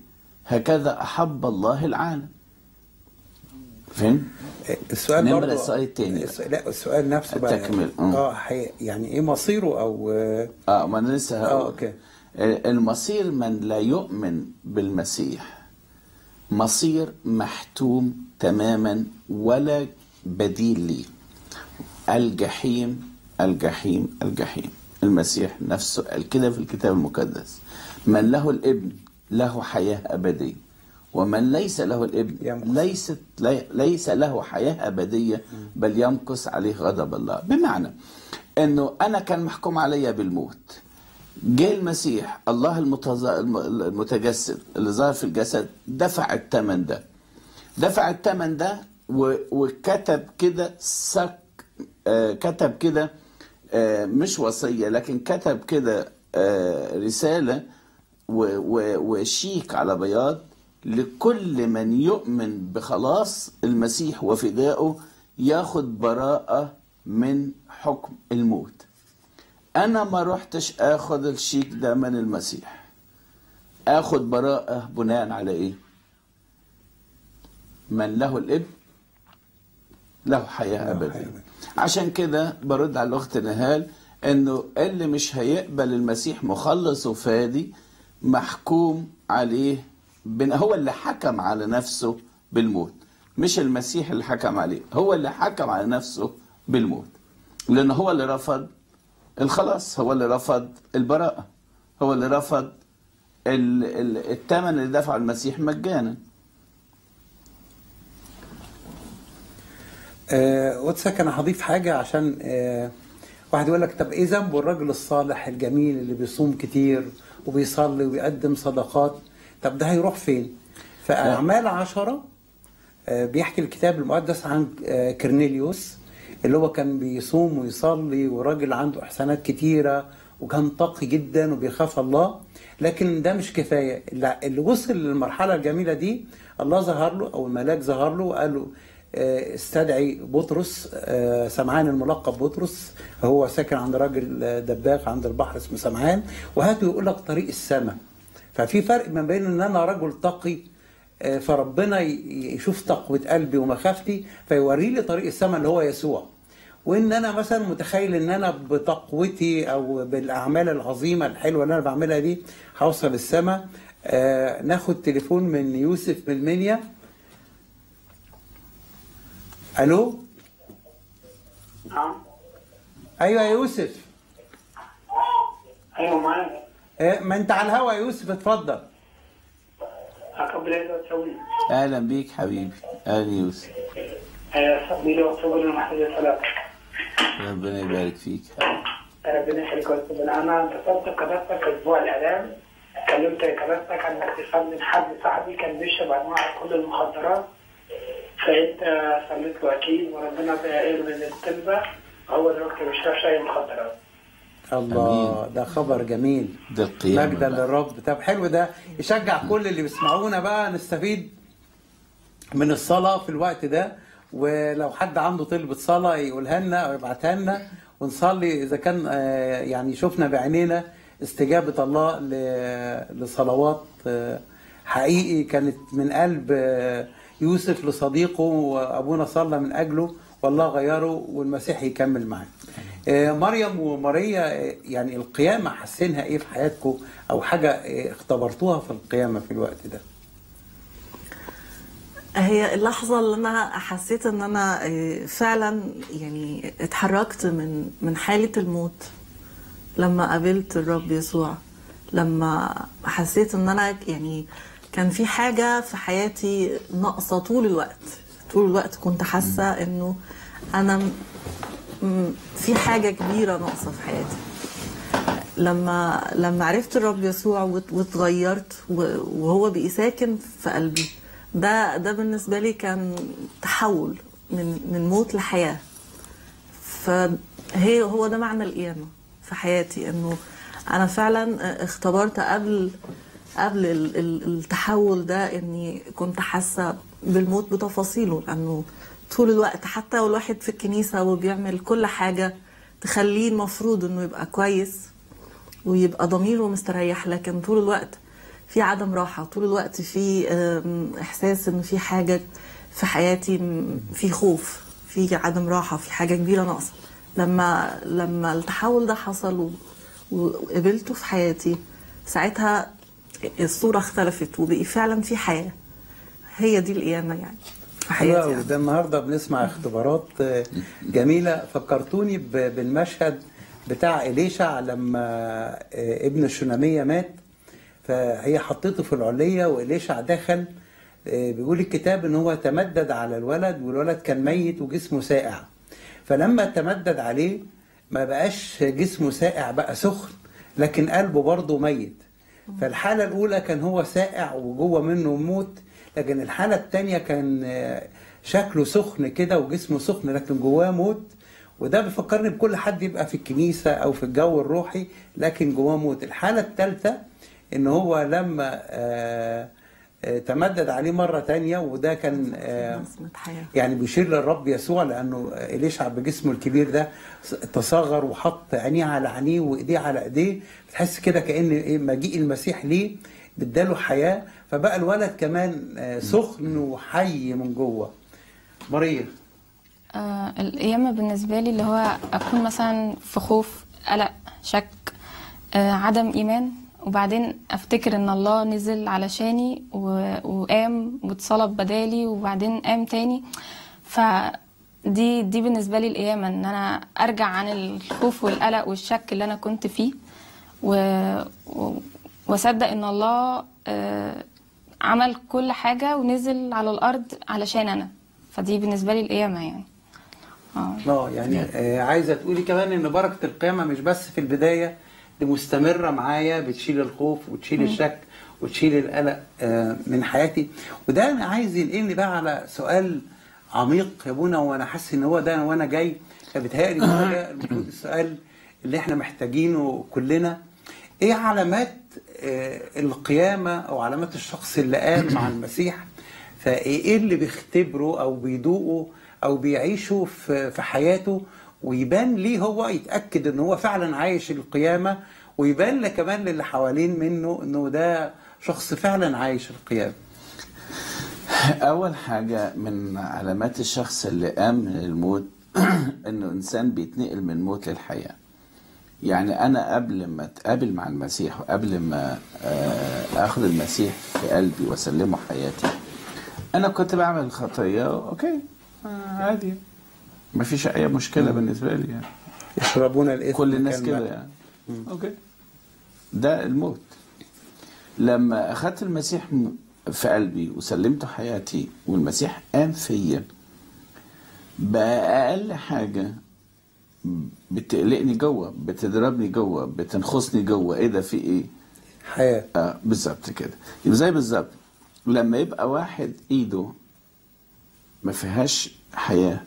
هكذا أحب الله العالم فين؟ السؤال نمرة برضو السؤال التاني. الس- لا السؤال نفسه بقى التكمل، اه. اه حي- يعني ايه مصيره او آه، اه ما انا لسه اه هقول اوكي المصير من لا يؤمن بالمسيح مصير محتوم تماما ولا بديل ليه الجحيم الجحيم الجحيم المسيح نفسه قال كده في الكتاب المقدس من له الابن له حياة أبدية ومن ليس له الابن يمكث. ليست لي- ليس له حياة أبدية بل يمكث عليه غضب الله بمعنى أنه أنا كان محكوم عليا بالموت جه المسيح الله المتز... الم- المتجسد اللي ظهر في الجسد دفع الثمن ده دفع الثمن ده و... وكتب كده سك آه كتب كده آه مش وصية لكن كتب كده آه رسالة و... و... وشيك على بياض لكل من يؤمن بخلاص المسيح وفدائه ياخد براءة من حكم الموت انا ما رحتش اخد الشيك ده من المسيح اخد براءة بناء على ايه من له الابن له حياة أبدية عشان كده برد على الأخت نهال إنه اللي مش هيقبل المسيح مخلص وفادي محكوم عليه بن هو اللي حكم على نفسه بالموت مش المسيح اللي حكم عليه هو اللي حكم على نفسه بالموت لأن هو اللي رفض الخلاص هو اللي رفض البراءة هو اللي رفض ال- ال- الثمن اللي دفعه المسيح مجانا آه، قدسك انا هضيف حاجه عشان آه، واحد يقول لك طب ايه ذنبه الراجل الصالح الجميل اللي بيصوم كتير وبيصلي وبيقدم صدقات طب ده هيروح فين؟ فاعمال عشرة آه، بيحكي الكتاب المقدس عن آه، كرنيليوس اللي هو كان بيصوم ويصلي وراجل عنده احسانات كتيره وكان تقي جدا وبيخاف الله لكن ده مش كفايه لا، اللي وصل للمرحله الجميله دي الله ظهر له او الملاك ظهر له وقال له آه، استدعي بطرس آه، سمعان الملقب بطرس هو ساكن عند راجل آه، دباغ عند البحر اسمه سمعان وهاته يقول لك طريق السماء ففي فرق ما بين ان انا رجل تقي آه، فربنا ي- يشوف تقوى قلبي ومخافتي فيوري لي طريق السماء اللي هو يسوع وان انا مثلا متخيل ان انا بتقوتي او بالاعمال العظيمه الحلوه اللي انا بعملها دي هوصل السماء آه ناخد تليفون من يوسف من المنيا الو اه ايوه يا يوسف ايوه معاك آه ما انت على الهوا يا يوسف اتفضل اقبل ايه تسوي اهلا بيك حبيبي اهلا يوسف صلي لي واكتب لي محتاج صلاه ربنا يبارك فيك ربنا يخليك ويكتب انا اتصلت بكنيستك اسبوع الاعلام كلمت كنيستك عن انك تصلي لحد صاحبي كان بيشرب انواع كل المخدرات فانت صليت له اكيد وربنا بيقل من التلبه هو دلوقتي ما بيشربش اي مخدرات الله أمين. ده خبر جميل ده القيامة مجدا بقى. للرب طب حلو ده يشجع كل اللي بيسمعونا بقى نستفيد من الصلاة في الوقت ده ولو حد عنده طلبة صلاة يقولها لنا أو يبعتها لنا ونصلي إذا كان آه، يعني شفنا بعينينا استجابة الله ل- لصلوات آه، حقيقي كانت من قلب آه، يوسف لصديقه وأبونا صلى من أجله والله غيره والمسيح يكمل معاه آه، مريم وماريا آه، يعني القيامة حسنها إيه في حياتكم أو حاجة آه، اختبرتوها في القيامة في الوقت ده هي اللحظة اللي أنا حسيت إن أنا آه، فعلا يعني اتحركت من من حالة الموت لما قابلت الرب يسوع لما حسيت إن أنا يعني كان في حاجة في حياتي ناقصة طول الوقت طول الوقت كنت حاسة إنه أنا م- م- في حاجة كبيرة ناقصة في حياتي لما لما عرفت الرب يسوع وات- واتغيرت و- وهو بقي ساكن في قلبي ده ده بالنسبه لي كان تحول من من موت لحياه فهي هو ده معنى القيامه في حياتي انه انا فعلا اختبرت قبل قبل ال- ال- التحول ده اني كنت حاسه بالموت بتفاصيله لانه طول الوقت حتى والواحد في الكنيسه وبيعمل كل حاجه تخليه المفروض انه يبقى كويس ويبقى ضميره مستريح لكن طول الوقت في عدم راحه طول الوقت في آم، احساس ان في حاجه في حياتي م- في خوف في عدم راحه في حاجه كبيره ناقصه لما لما التحول ده حصل و- وقبلته في حياتي ساعتها الصوره اختلفت وبقي فعلا في حياه هي دي القيامه يعني في حلو حياتي قوي يعني. ده النهارده بنسمع اختبارات آه، جميله فكرتوني ب- بالمشهد بتاع إليشع لما آه، ابن الشنامية مات فهي حطيته في العلية وإليشع دخل آه، بيقول الكتاب ان هو تمدد على الولد والولد كان ميت وجسمه ساقع فلما تمدد عليه ما بقاش جسمه ساقع بقى سخن لكن قلبه برضه ميت فالحالة الأولى كان هو ساقع وجوه منه موت لكن الحالة التانية كان آه، شكله سخن كده وجسمه سخن لكن جواه موت وده بيفكرني بكل حد يبقى في الكنيسة أو في الجو الروحي لكن جواه موت الحالة الثالثة إن هو لما آه، آه، تمدد عليه مرة تانية وده كان آه، نسمة حياه يعني بيشير للرب يسوع لانه إليشع بجسمه الكبير ده تصغر وحط عينيه على عينيه وايديه على ايديه بتحس كده كان إيه مجيء المسيح ليه اداله حياه فبقى الولد كمان آه، سخن وحي من جوه ماريا آه القيامة بالنسبة لي اللي هو أكون مثلا في خوف قلق شك آه عدم إيمان وبعدين أفتكر إن الله نزل علشاني و- وقام واتصلب بدالي وبعدين قام تاني فدي دي بالنسبة لي القيامة إن أنا أرجع عن الخوف والقلق والشك اللي أنا كنت فيه و... و... وأصدق إن الله آه عمل كل حاجة ونزل على الأرض علشان أنا فدي بالنسبة لي القيامة يعني اه اه يعني آه، عايزه تقولي كمان ان بركه القيامه مش بس في البدايه دي مستمره معايا بتشيل الخوف وتشيل الشك وتشيل القلق آه، من حياتي وده انا عايز ينقلني بقى على سؤال عميق يا ابونا وانا حاسس ان هو ده وانا جاي فبيتهيألي إن هو ده المفروض السؤال اللي احنا محتاجينه كلنا ايه علامات آه، القيامه او علامات الشخص اللي قام مع المسيح فايه اللي بيختبره او بيدوقه او بيعيشه في في حياته ويبان ليه هو يتاكد ان هو فعلا عايش القيامه ويبان له كمان للي حوالين منه انه ده شخص فعلا عايش القيامه أول حاجة من علامات الشخص اللي قام من الموت إنه إنسان بيتنقل من موت للحياة. يعني أنا قبل ما أتقابل مع المسيح وقبل ما آه، آخد المسيح في قلبي وأسلمه حياتي أنا كنت بعمل خطية أوكي آه، عادي ما فيش أي مشكلة بالنسبة لي يعني يشربون الاثم كل الناس كالماء. كده يعني اوكي ده الموت لما اخدت المسيح م- في قلبي وسلمته حياتي والمسيح قام فيا بقى اقل حاجه بتقلقني جوه بتضربني جوه بتنخصني جوه ايه ده في ايه حياه اه بالظبط كده يبقى زي بالظبط لما يبقى واحد ايده ما فيهاش حياه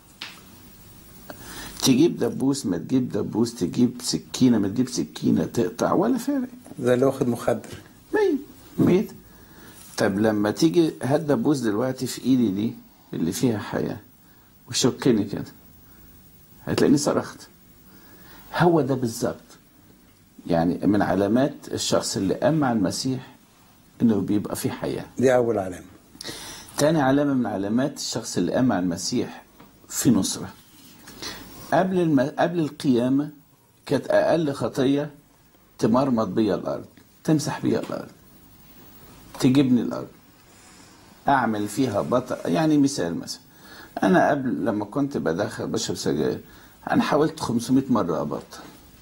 تجيب دبوس ما تجيب دبوس تجيب سكينه ما تجيب سكينه تقطع ولا فارق زي اللي واخد مخدر ميت ميت طب لما تيجي هات دبوس دلوقتي في ايدي دي اللي فيها حياه وشكني كده هتلاقيني صرخت هو ده بالظبط يعني من علامات الشخص اللي قام مع المسيح انه بيبقى فيه حياه دي اول علامه تاني علامة من علامات الشخص اللي قام مع المسيح في نصرة قبل الم... قبل القيامة كانت أقل خطية تمرمط بيا الأرض تمسح بيا الأرض تجيبني الأرض أعمل فيها بطل يعني مثال مثلا أنا قبل لما كنت بدخل بشرب سجاير أنا حاولت 500 مرة أبطل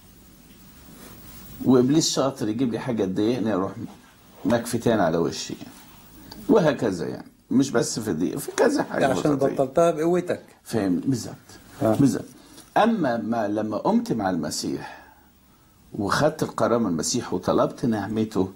وإبليس شاطر يجيب لي حاجة تضايقني أروح مكفي تاني على وشي يعني. وهكذا يعني مش بس في دي في كذا حاجة عشان بسيطة. بطلتها بقوتك فاهم بالظبط آه. بالظبط اما ما لما قمت مع المسيح وخدت القرار من المسيح وطلبت نعمته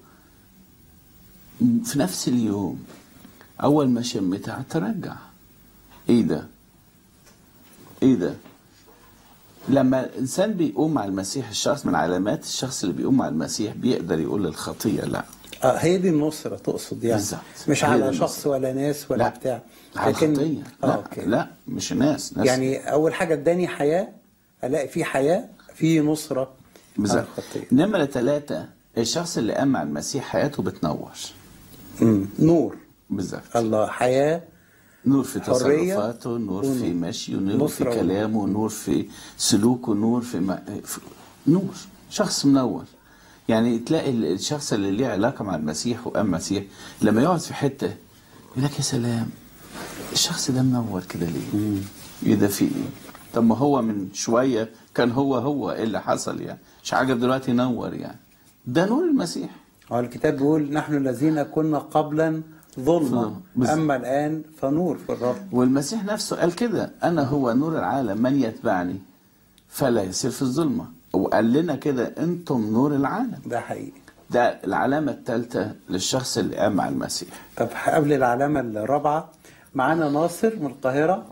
في نفس اليوم اول ما شميتها ترجع ايه ده ايه ده لما الانسان بيقوم مع المسيح الشخص من علامات الشخص اللي بيقوم مع المسيح بيقدر يقول للخطيه لا اه هي دي النصره تقصد يعني بالظبط. مش هي دي على النصرة. شخص ولا ناس ولا لا بتاع على الخطيه اه لا اوكي لا مش ناس ناس يعني اول حاجه اداني حياه الاقي في حياه في نصره على بالظبط الخطيه نمرة ثلاثة الشخص اللي قام مع المسيح حياته بتنور مم. نور بالظبط الله حياه نور في حرية تصرفاته نور في ونور. مشيه نور في نصرة ونور. كلامه نور في سلوكه نور في, ما... في نور شخص منور يعني تلاقي ال- الشخص اللي ليه علاقة مع المسيح وقام مسيح لما يقعد في حتة يقول لك يا سلام الشخص ده منور كده ليه؟ ايه ده في ايه؟ طب ما هو من شوية كان هو هو ايه اللي حصل يعني؟ مش حاجة دلوقتي نور يعني ده نور المسيح هو الكتاب بيقول نحن الذين كنا قبلا ظلمة ظلمة. بالظبط. أما الآن فنور في الرب والمسيح نفسه قال كده انا هو نور العالم من يتبعني فلا يسير في الظلمه وقال لنا كده انتم نور العالم ده حقيقي ده العلامه الثالثه للشخص اللي قام مع المسيح طب قبل العلامة الرابعة معانا ناصر من القاهرة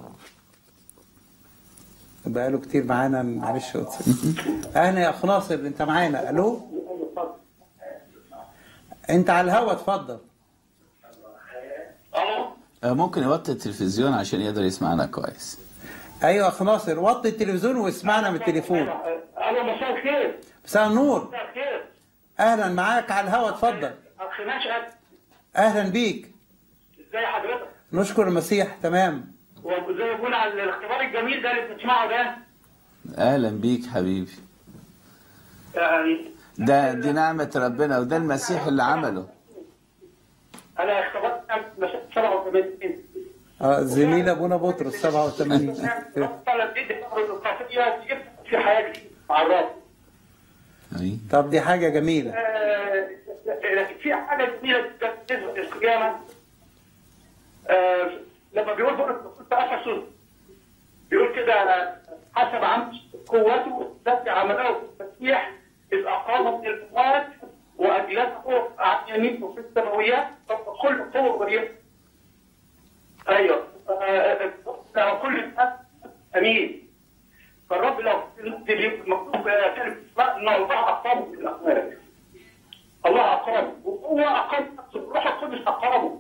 بقاله كتير معانا معلش أتسف. أهلا يا أخ ناصر أنت معانا ألو أنت على الهوا اتفضل آه، ممكن يوطي التلفزيون عشان يقدر يسمعنا كويس أيوة يا أخ ناصر وطي التلفزيون واسمعنا من التليفون الو مساء الخير مساء النور مساء الخير أهلا معاك على الهوا اتفضل اخ نشأت أهلا بيك ازي حضرتك نشكر المسيح تمام وزي ما بقول على الاختبار الجميل ده اللي بتسمعه ده اهلا بيك حبيبي يعني ده دي نعمه ربنا وده المسيح اللي عمله انا اختبرت 87 اه زميل ابونا بطرس 87 طلب جدا الثقافيه جبت في حياتي مع الرب أي. طب دي حاجه جميله آه، لكن في حاجه جميله جدا بالنسبه للقيامه آه، لما بيقول بولس في افسس بيقول كده حسب عمد قوته التي عمله في المسيح اذ اقام من الاموات واجلسه عن يمينه في السماويات فوق كل قوه وريح ايوه آه، آه، كل الناس امين فالرب لو مكتوب كلمه اسماء ان الله اقامه من الاموات الله اقامه وهو اقام نفسه الروح القدس اقامه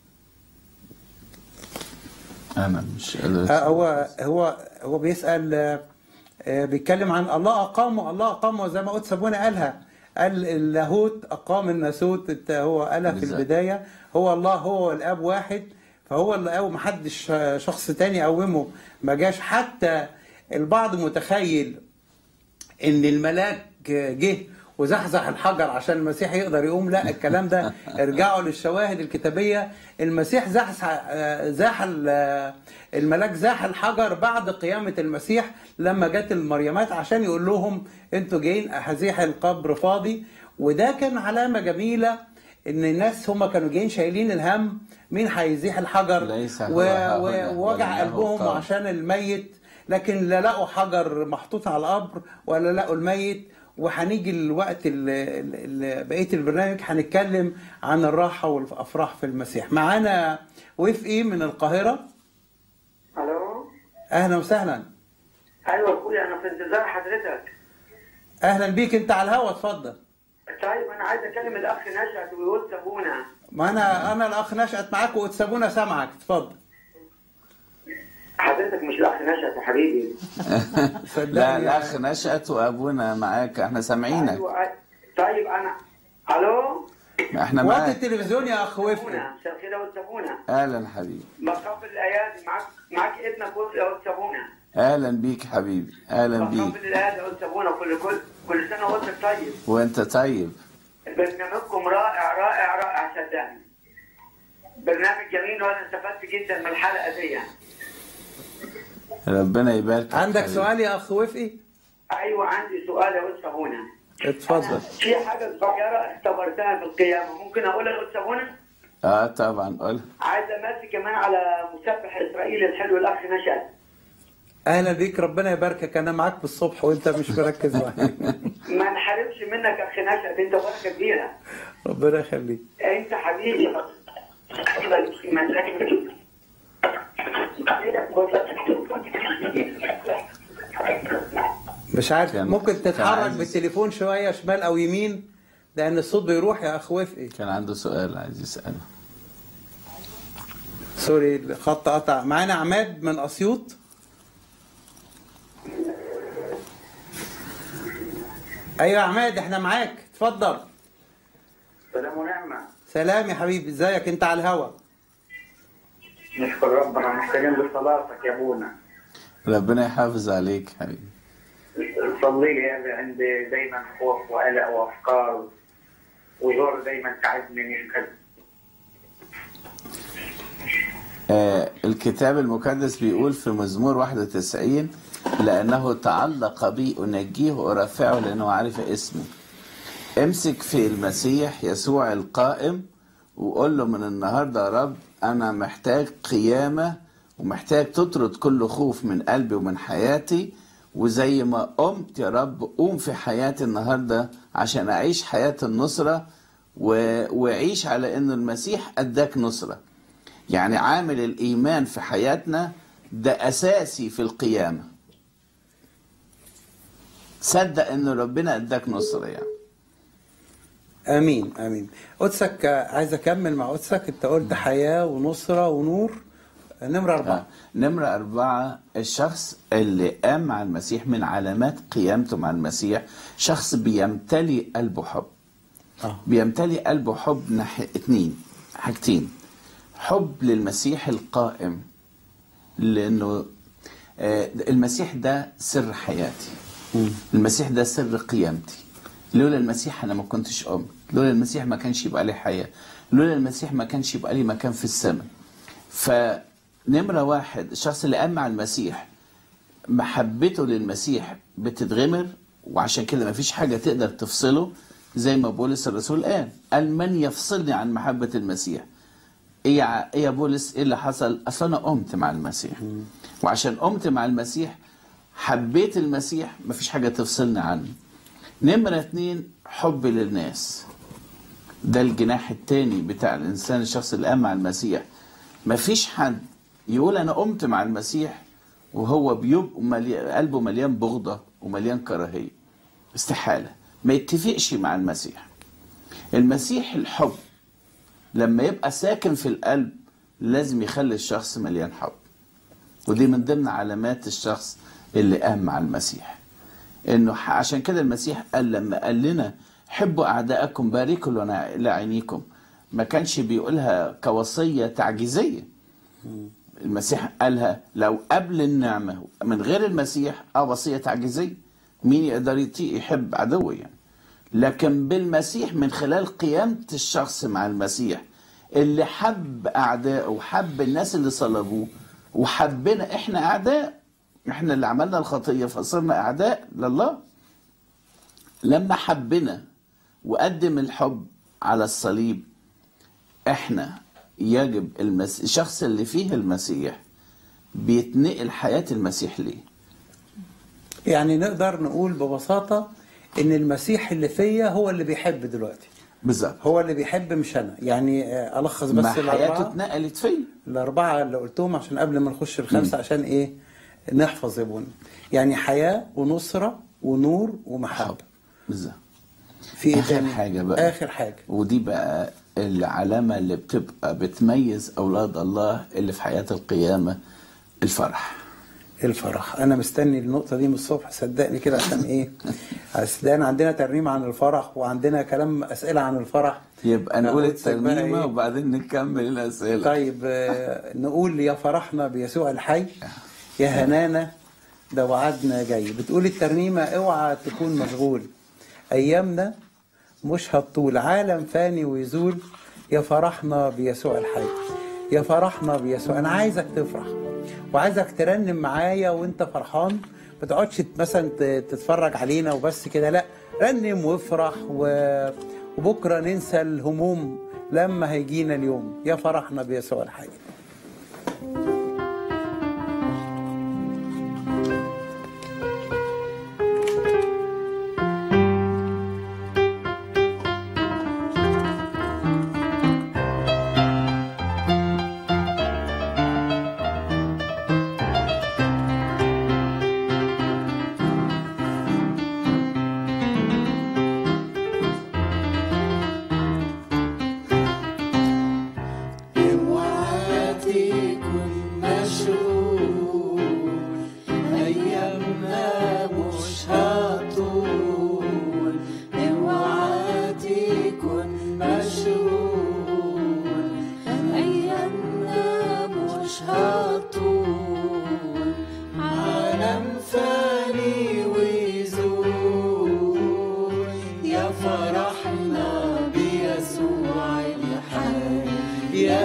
انا مش قادر آه، هو هو هو بيسال آه، آه، بيتكلم عن الله اقامه الله اقامه زي ما قلت سابونا قالها قال اللاهوت اقام الناسوت انت هو قالها في بالظبط. البدايه هو الله هو الاب واحد فهو اللي قوم محدش آه، شخص تاني قومه ما جاش حتى البعض متخيل ان الملاك جه وزحزح الحجر عشان المسيح يقدر يقوم لا الكلام ده ارجعوا للشواهد الكتابيه المسيح زحزح آه، زاح ال- آه، الملاك زاح الحجر بعد قيامه المسيح لما جت المريمات عشان يقول لهم انتوا جايين هزيح القبر فاضي وده كان علامه جميله ان الناس هم كانوا جايين شايلين الهم مين هيزيح الحجر ليس و- هو ها و- هنا، ووجع ولله قلبهم قام. عشان الميت لكن لا لقوا حجر محطوط على القبر ولا لقوا الميت وهنيجي الوقت ال- ال- ال- بقيه البرنامج هنتكلم عن الراحه والافراح في المسيح معانا وفقي من القاهره الو اهلا وسهلا ايوه اخويا انا في انتظار حضرتك اهلا بيك انت على الهوا اتفضل طيب انا عايز اكلم الاخ نشأت ويقول سابونا ما انا انا الاخ نشأت معاك وتسابونا سامعك اتفضل حضرتك مش الاخ نشأت يا حبيبي صدقني لا يعني. الاخ نشأت وابونا معاك احنا سامعينك ايوه أي- طيب انا الو احنا وطي معاك التلفزيون يا اخ وفقي سابونا مساء الخير يا ولد سابونا اهلا حبيبي مقابل الايادي معاك معاك ابنك يا ولد سابونا اهلا بيك حبيبي اهلا بيك مقابل الايادي يا ولد سابونا كل كل كل سنه وانت طيب وانت طيب برنامجكم رائع رائع رائع صدقني برنامج جميل وانا استفدت جدا من الحلقه دي ربنا يبارك عندك سؤال يا اخ وفقي ايوه عندي سؤال يا ولد سابونا اتفضل في حاجة صغيرة اختبرتها في القيامة ممكن أقولها يا أستاذ منى؟ اه طبعا قول عايز أمسي كمان على مسبح إسرائيل الحلو الأخ نشأت اهلا بيك ربنا يباركك انا معاك بالصبح وانت مش مركز معايا ما نحاربش منك يا أخ نشأت أنت بركة كبيرة ربنا يخليك أنت حبيبي مش عارف كان- ممكن كان تتحرك عايز- بالتليفون شويه شمال او يمين لان الصوت بيروح يا اخ وفقي كان عنده سؤال عايز يسأله سوري الخط قطع معانا عماد من اسيوط ايوه يا عماد احنا معاك اتفضل سلام ونعمة سلام يا حبيبي ازيك انت على الهوا نشكر ربنا محتاجين لصلاتك يا ابونا ربنا يحافظ عليك حبيبي صلي لي يا أبي عندي دايما خوف وقلق وافكار وزور دايما تعبني يمكن آه الكتاب المقدس بيقول في مزمور 91 لأنه تعلق بي أنجيه وأرفعه لأنه عارف اسمه امسك في المسيح يسوع القائم وقول له من النهارده يا رب أنا محتاج قيامة ومحتاج تطرد كل خوف من قلبي ومن حياتي وزي ما قمت يا رب قوم في حياتي النهارده عشان أعيش حياة النصرة و- وأعيش على إن المسيح أداك نصرة يعني عامل الإيمان في حياتنا ده أساسي في القيامة صدق إن ربنا أداك نصرة يعني امين امين قدسك آه، عايز اكمل مع قدسك انت قلت حياه ونصره ونور آه، نمره اربعه آه. نمرة أربعة الشخص اللي قام مع المسيح من علامات قيامته مع المسيح شخص بيمتلي قلبه حب اه بيمتلي قلبه حب ناحية اتنين حاجتين حب للمسيح القائم لأنه آه، المسيح ده سر حياتي المسيح ده سر قيامتي لولا المسيح أنا ما كنتش قمت لولا المسيح ما كانش يبقى لي حياة لولا المسيح ما كانش يبقى لي مكان في السماء فنمرة واحد الشخص اللي قام مع المسيح محبته للمسيح بتتغمر وعشان كده مفيش حاجة تقدر تفصله زي ما بولس الرسول قال قال من يفصلني عن محبة المسيح ايه يا ايه يا بولس ايه اللي حصل اصل انا قمت مع المسيح وعشان قمت مع المسيح حبيت المسيح مفيش حاجة تفصلني عنه نمرة اتنين حب للناس ده الجناح التاني بتاع الانسان الشخص اللي قام مع المسيح مفيش حد يقول انا قمت مع المسيح وهو بيبقى مليان قلبه مليان بغضة ومليان كراهية استحالة ما يتفقش مع المسيح المسيح الحب لما يبقى ساكن في القلب لازم يخلي الشخص مليان حب ودي من ضمن علامات الشخص اللي قام مع المسيح انه ح- عشان كده المسيح قال لما قال لنا حبوا اعداءكم باركوا لنا- لعينيكم ما كانش بيقولها كوصيه تعجيزيه المسيح قالها لو قبل النعمه من غير المسيح اه وصيه تعجيزيه مين يقدر يطيق يحب عدوه يعني لكن بالمسيح من خلال قيامة الشخص مع المسيح اللي حب أعدائه وحب الناس اللي صلبوه وحبنا إحنا أعداء إحنا اللي عملنا الخطية فصرنا أعداء لله لما حبنا وقدم الحب على الصليب إحنا يجب المس... الشخص اللي فيه المسيح بيتنقل حياة المسيح ليه يعني نقدر نقول ببساطه ان المسيح اللي فيا هو اللي بيحب دلوقتي بالظبط هو اللي بيحب مش انا يعني آه، الخص بس ما حياته الاربعه اتنقلت فيه الاربعه اللي قلتهم عشان قبل ما نخش الخمسه عشان ايه نحفظ يا بني يعني حياه ونصره ونور ومحبه بالظبط في ايه آخر تاني؟ حاجة بقى. اخر حاجه ودي بقى العلامة اللي بتبقى بتميز أولاد الله اللي في حياة القيامة الفرح الفرح انا مستني النقطه دي من الصبح صدقني كده عشان ايه صدقني عندنا ترنيمه عن الفرح وعندنا كلام اسئله عن الفرح يبقى نقول قلت لك بقى الترنيمة إيه؟ وبعدين نكمل الأسئلة طيب آه، نقول يا فرحنا بيسوع الحي يا هنانا ده وعدنا جاي بتقول الترنيمة اوعى تكون مشغول ايامنا مش هتطول عالم فاني ويزول يا فرحنا بيسوع الحي يا فرحنا بيسوع انا عايزك تفرح وعايزك ترنم معايا وانت فرحان ما تقعدش مثلا ت- تتفرج علينا وبس كده لا رنم وافرح و... وبكره ننسى الهموم لما هيجينا اليوم يا فرحنا بيسوع الحي اوعى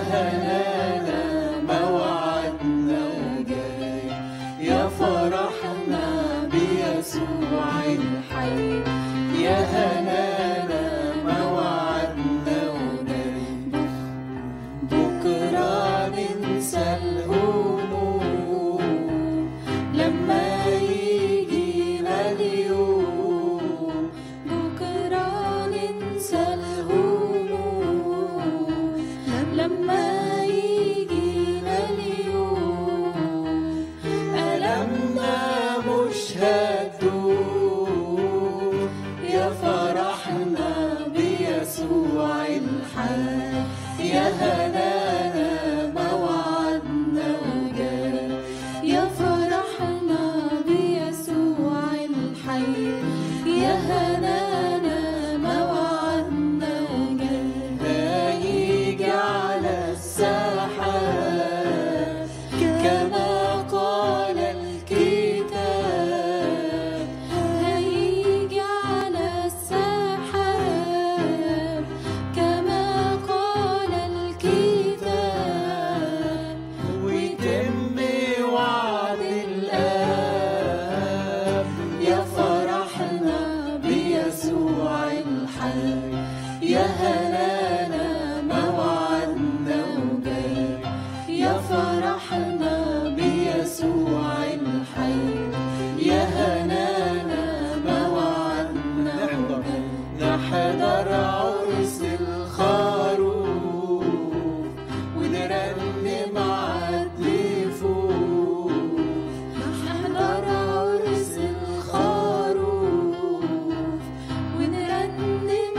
هنانا موعدنا جاي يا فرحنا بيسوع الحي يا هنانا موعدنا جاي بكرة ننسى الهموم لما يجينا اليوم بكرة ننسى الهموم لما يجينا اليوم ألمنا مش هتدوم يا فرحنا بيسوع الحي يا هنانا موعدنا جاي يا فرحنا بيسوع الحي يا هنانا موعدنا جاي هيجي على السحاب كما قال الكتاب هيجي على السحاب كما قال الكتاب ويتم وعد الآب يا فرحنا بيسوع الحي يا هنانا موعدنا وجاي يا فرحنا بيسوع الحي يا هنانا موعدنا وجاي نحضر عرس الخروف ونرنم عالضيوف نحضر عرس الخروف ونرنم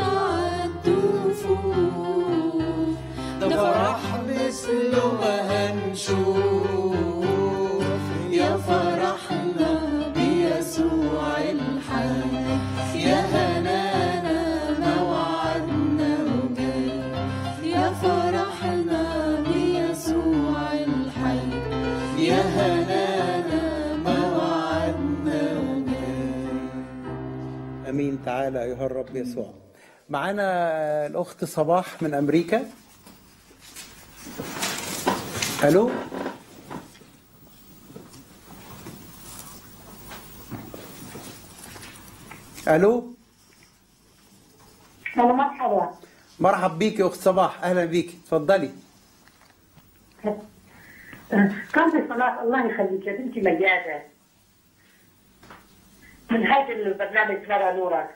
عالضيوف ده فرح مثله ما هنشوف يا فرحنا بيسوع الحي يا هنانا موعدنا وجاي يا فرحنا بيسوع الحي يا هنانا موعدنا وجاي امين تعالى ايها الرب يسوع معانا الاخت صباح من امريكا الو الو أنا مرحبا مرحب بيك يا اخت صباح اهلا بيك اتفضلي كان في صلاة الله يخليك يا بنتي مجازة من هذا البرنامج نرى نورك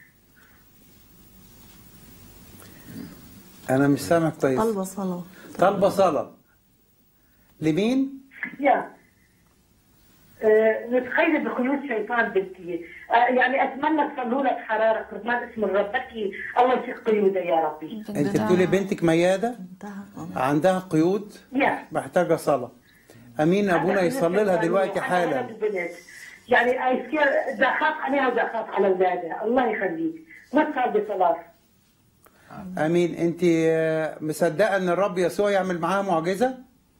انا مش سامع كويس طلبة صلاة طالبه صلاه لمين يا آه، متخيلة بخيوط شيطان بنتي آه، يعني أتمنى تصلوا لك حرارة كرمان اسم الرب بكي الله يفك قيودها يا ربي انت بتقولي بنتك مياده انتهى عندها قيود يا محتاجه صلاه امين ابونا يصلي لها دلوقتي حالا البنت. يعني أيصير إذا خاف عليها وإذا خاف على أولادها الله يخليك ما تصلي صلاة امين انت آه، مصدقه ان الرب يسوع يعمل معاها معجزه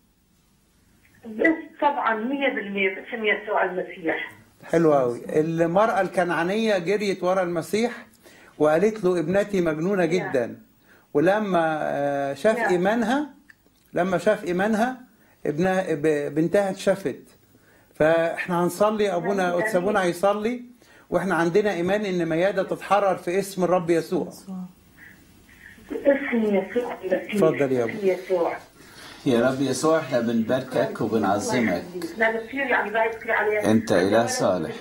بس طبعا 100% باسم يسوع المسيح حلو قوي المراه الكنعانيه جريت ورا المسيح وقالت له ابنتي مجنونه جدا ولما آه، شاف نعم. ايمانها لما شاف ايمانها ابنها ب- بنتها اتشفت فاحنا هنصلي ابونا آمين. قدس ابونا هيصلي واحنا عندنا ايمان ان مياده تتحرر في اسم الرب يسوع باسم يسوع المسيح اتفضل يا أبو. باسم يسوع يا رب يسوع احنا بنباركك وبنعظمك لا بصير يعني بذكر عليها أنت إله صالح.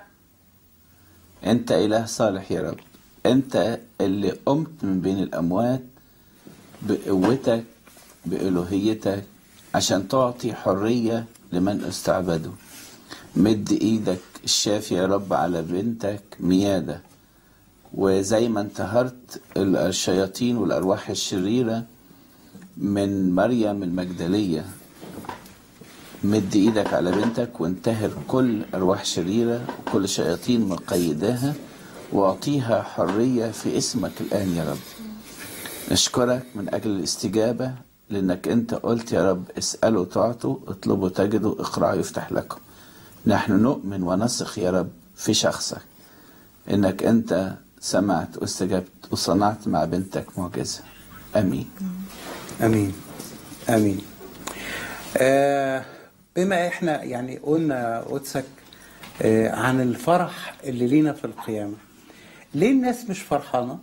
انت اله صالح يا رب انت اللي قمت من بين الاموات بقوتك بالوهيتك عشان تعطي حريه لمن استعبدوا مد ايدك الشافي يا رب على بنتك مياده وزي ما انتهرت الشياطين والارواح الشريره من مريم المجدليه مد ايدك على بنتك وانتهر كل ارواح شريره وكل شياطين مقيداها واعطيها حريه في اسمك الان يا رب نشكرك من اجل الاستجابه لانك انت قلت يا رب اسالوا تعطوا اطلبوا تجدوا اقرعوا يفتح لكم نحن نؤمن ونثق يا رب في شخصك انك انت سمعت واستجبت وصنعت مع بنتك معجزه امين امين امين آه بما احنا يعني قلنا قدسك آه عن الفرح اللي لينا في القيامه ليه الناس مش فرحانه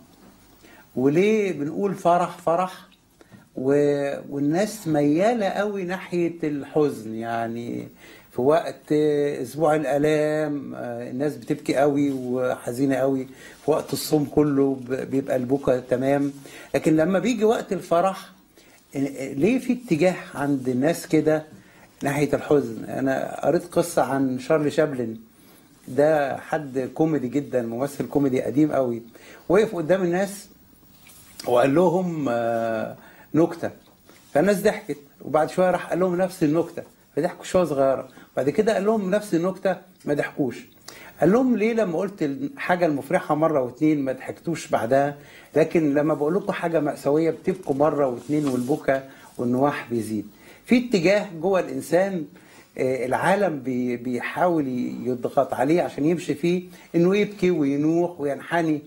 وليه بنقول فرح فرح و... والناس مياله قوي ناحيه الحزن يعني في وقت اسبوع الالام آه، الناس بتبكي قوي وحزينه قوي في وقت الصوم كله ب- بيبقى البكا تمام لكن لما بيجي وقت الفرح ليه في اتجاه عند الناس كده ناحية الحزن أنا قريت قصة عن شارلي شابلن ده حد كوميدي جدا ممثل كوميدي قديم قوي وقف قدام الناس وقال لهم آه، نكتة فالناس ضحكت وبعد شوية راح قال لهم نفس النكتة فضحكوا شوية صغيرة بعد كده قال لهم نفس النكتة ما ضحكوش قال لهم ليه لما قلت الحاجة المفرحة مرة واتنين ما ضحكتوش بعدها لكن لما بقول لكم حاجة مأساوية بتبكوا مرة واتنين والبكا والنواح بيزيد في اتجاه جوه الإنسان آه، العالم بي- بيحاول يضغط عليه عشان يمشي فيه انه يبكي وينوح وينحني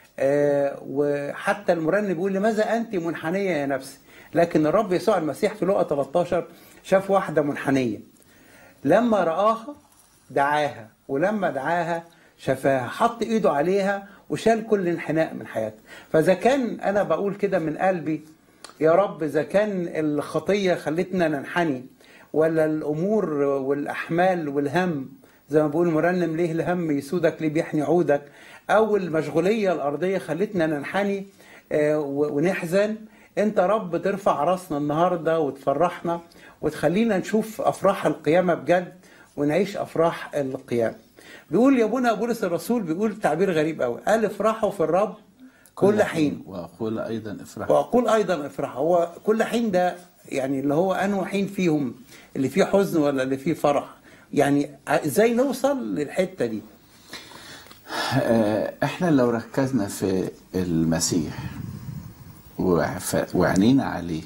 آه، وحتى المرنم بيقول لماذا انت منحنيه يا نفسي لكن الرب يسوع المسيح في لقا 13 شاف واحده منحنيه لما رآها دعاها ولما دعاها شفاها حط ايده عليها وشال كل انحناء من حياتها فاذا كان انا بقول كده من قلبي يا رب اذا كان الخطيه خلتنا ننحني ولا الامور والاحمال والهم زي ما بيقول المرنم ليه الهم يسودك ليه بيحني عودك او المشغوليه الارضيه خلتنا ننحني آه، و- ونحزن انت رب ترفع راسنا النهارده وتفرحنا وتخلينا نشوف افراح القيامه بجد ونعيش افراح القيامه بيقول يا ابونا بولس الرسول بيقول تعبير غريب قوي قال افرحوا في الرب كل حين واقول ايضا افرح واقول ايضا افرح هو كل حين ده يعني اللي هو انه حين فيهم اللي فيه حزن ولا اللي فيه فرح يعني ازاي نوصل للحته دي آه، احنا لو ركزنا في المسيح وف- وعنينا عليه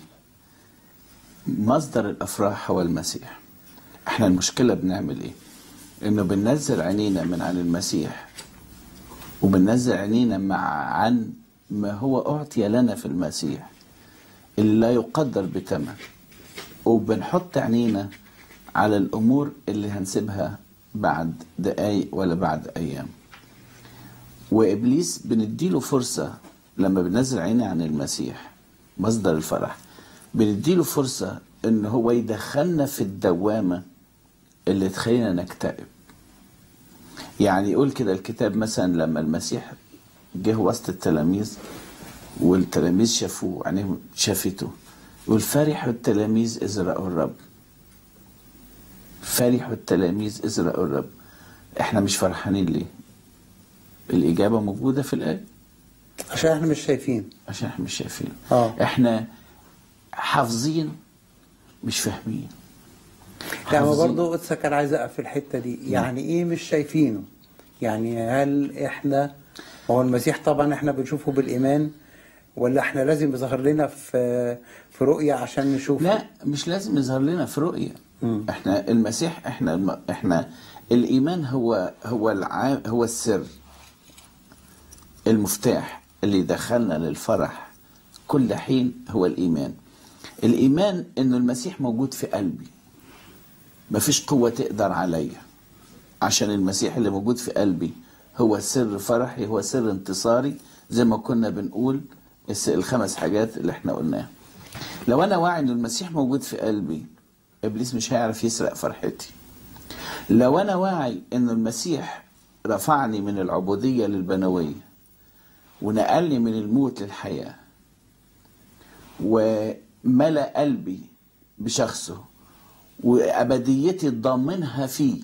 مصدر الافراح هو المسيح احنا المشكله بنعمل ايه انه بننزل عينينا من عن المسيح وبننزل عينينا مع عن ما هو اعطي لنا في المسيح اللي لا يقدر بثمن وبنحط عينينا على الامور اللي هنسيبها بعد دقايق ولا بعد ايام وابليس بنديله فرصه لما بننزل عيني عن المسيح مصدر الفرح بنديله فرصه ان هو يدخلنا في الدوامه اللي تخلينا نكتئب يعني يقول كده الكتاب مثلا لما المسيح جه وسط التلاميذ والتلاميذ شافوه عينيهم شافته يقول فرحوا التلاميذ اذ راوا الرب فرحوا التلاميذ اذ راوا الرب احنا مش فرحانين ليه الإجابة موجودة في الآية عشان احنا مش شايفين عشان احنا مش شايفين اه احنا حافظين مش فاهمين لا ما حافظين. برضه قدسك كان عايز اقف في الحته دي يعني ايه مش شايفينه يعني هل احنا هو المسيح طبعا احنا بنشوفه بالايمان ولا احنا لازم يظهر لنا في في رؤيه عشان نشوفه لا مش لازم يظهر لنا في رؤية مم. احنا المسيح احنا الم... احنا الإيمان هو هو الع... هو السر المفتاح اللي يدخلنا للفرح كل حين هو الإيمان الإيمان إنه المسيح موجود في قلبي مفيش قوة تقدر عليا عشان المسيح اللي موجود في قلبي هو سر فرحي هو سر انتصاري زي ما كنا بنقول الس- الخمس حاجات اللي احنا قلناها لو انا واعي ان المسيح موجود في قلبي ابليس مش هيعرف يسرق فرحتي لو انا واعي ان المسيح رفعني من العبودية للبنوية ونقلني من الموت للحياة وملأ قلبي بشخصه وأبديتي ضامنها فيه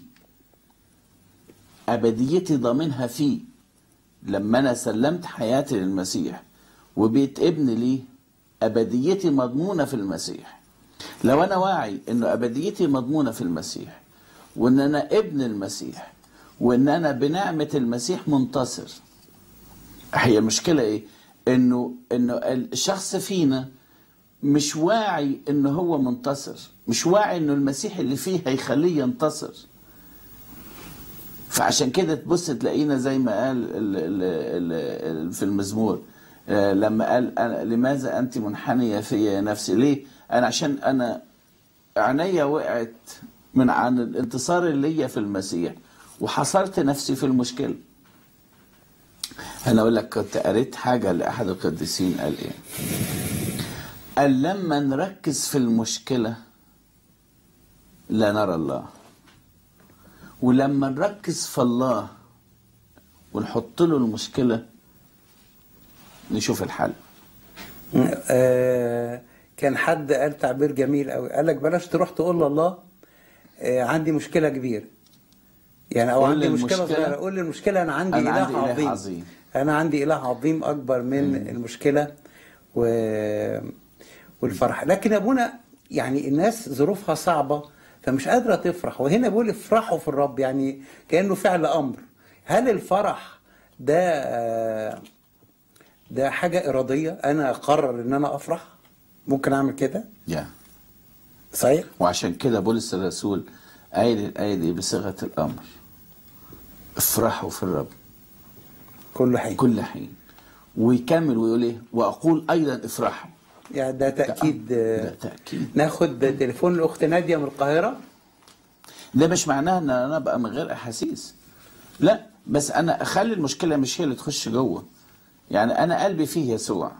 أبديتي ضامنها فيه لما أنا سلمت حياتي للمسيح وبيت ابن ليه أبديتي مضمونة في المسيح لو أنا واعي إنه أبديتي مضمونة في المسيح وإن أنا ابن المسيح وإن أنا بنعمة المسيح منتصر هي المشكلة إيه؟ إنه إنه الشخص فينا مش واعي إنه هو منتصر مش واعي إنه المسيح اللي فيه هيخليه ينتصر فعشان كده تبص تلاقينا زي ما قال ال ال ال ال في المزمور آه، لما قال أنا لماذا أنت منحنية في يا نفسي ليه انا عشان انا عينيا وقعت من عن الانتصار اللي ليا في المسيح وحصرت نفسي في المشكله انا اقول لك كنت قريت حاجه لاحد القديسين قال ايه قال لما نركز في المشكله لا نرى الله ولما نركز في الله ونحط له المشكله نشوف الحل آه، كان حد قال تعبير جميل قوي قال لك بلاش تروح تقول لله آه، عندي مشكله كبيره يعني او قول عندي مشكله المشكلة. صغيره قول لي المشكله انا عندي أنا اله عندي إله عظيم. عظيم. انا عندي اله عظيم اكبر من المشكله و... والفرح لكن يا ابونا يعني الناس ظروفها صعبه فمش قادره تفرح وهنا بيقول افرحوا في الرب يعني كانه فعل امر هل الفرح ده آه، ده حاجه اراديه انا اقرر ان انا افرح ممكن اعمل كده يا صحيح وعشان كده بولس الرسول قايل الآية دي بصيغة الأمر افرحوا في الرب كل حين كل حين ويكمل ويقول ايه واقول ايضا افرحوا يعني ده تاكيد ده تاكيد ناخد تليفون الاخت ناديه من القاهره ده مش معناه ان انا ابقى من غير احاسيس لا بس انا اخلي المشكله مش هي اللي تخش جوه يعني انا قلبي فيه يسوع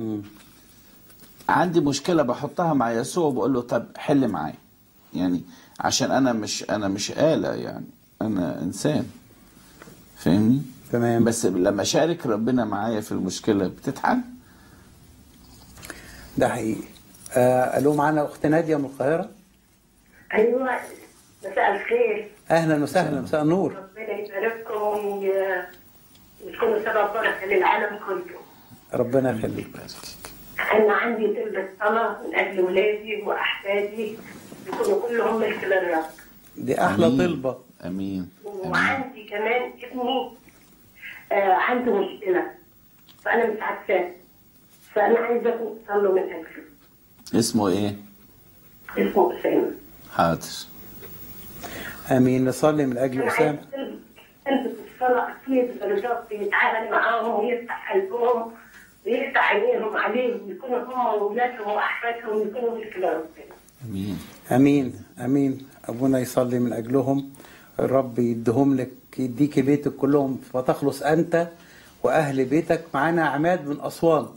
عندي مشكله بحطها مع يسوع وبقول له طب حل معايا يعني عشان انا مش انا مش آلة يعني انا انسان فاهمني تمام بس لما شارك ربنا معايا في المشكله بتتحل ده حقيقي آه الو معانا اخت ناديه من القاهره ايوه مساء الخير اهلا وسهلا مساء النور ربنا يبارككم وي- وتكونوا سبب بركه للعالم كله ربنا يخليك انا عندي طلبة صلاه من اجل ولادي واحفادي يكونوا كلهم ملك للرب دي احلى أمين. طلبه امين امين وعندي كمان ابني آه عنده مشكله فانا مش عارفاه فانا عايزاكم تصلوا من اجله اسمه ايه اسمه اسامه حاضر امين نصلي من اجل اسامه قلب الصلاة أكيد الرب يتعامل معاهم ويفتح قلبهم ويفتح عينيهم عليهم ويكونوا هم وأولادهم وأحفادهم يكونوا مثل ربنا. امين امين امين ابونا يصلي من اجلهم الرب يديهم لك يديك بيتك كلهم فتخلص انت واهل بيتك معانا عماد من اسوان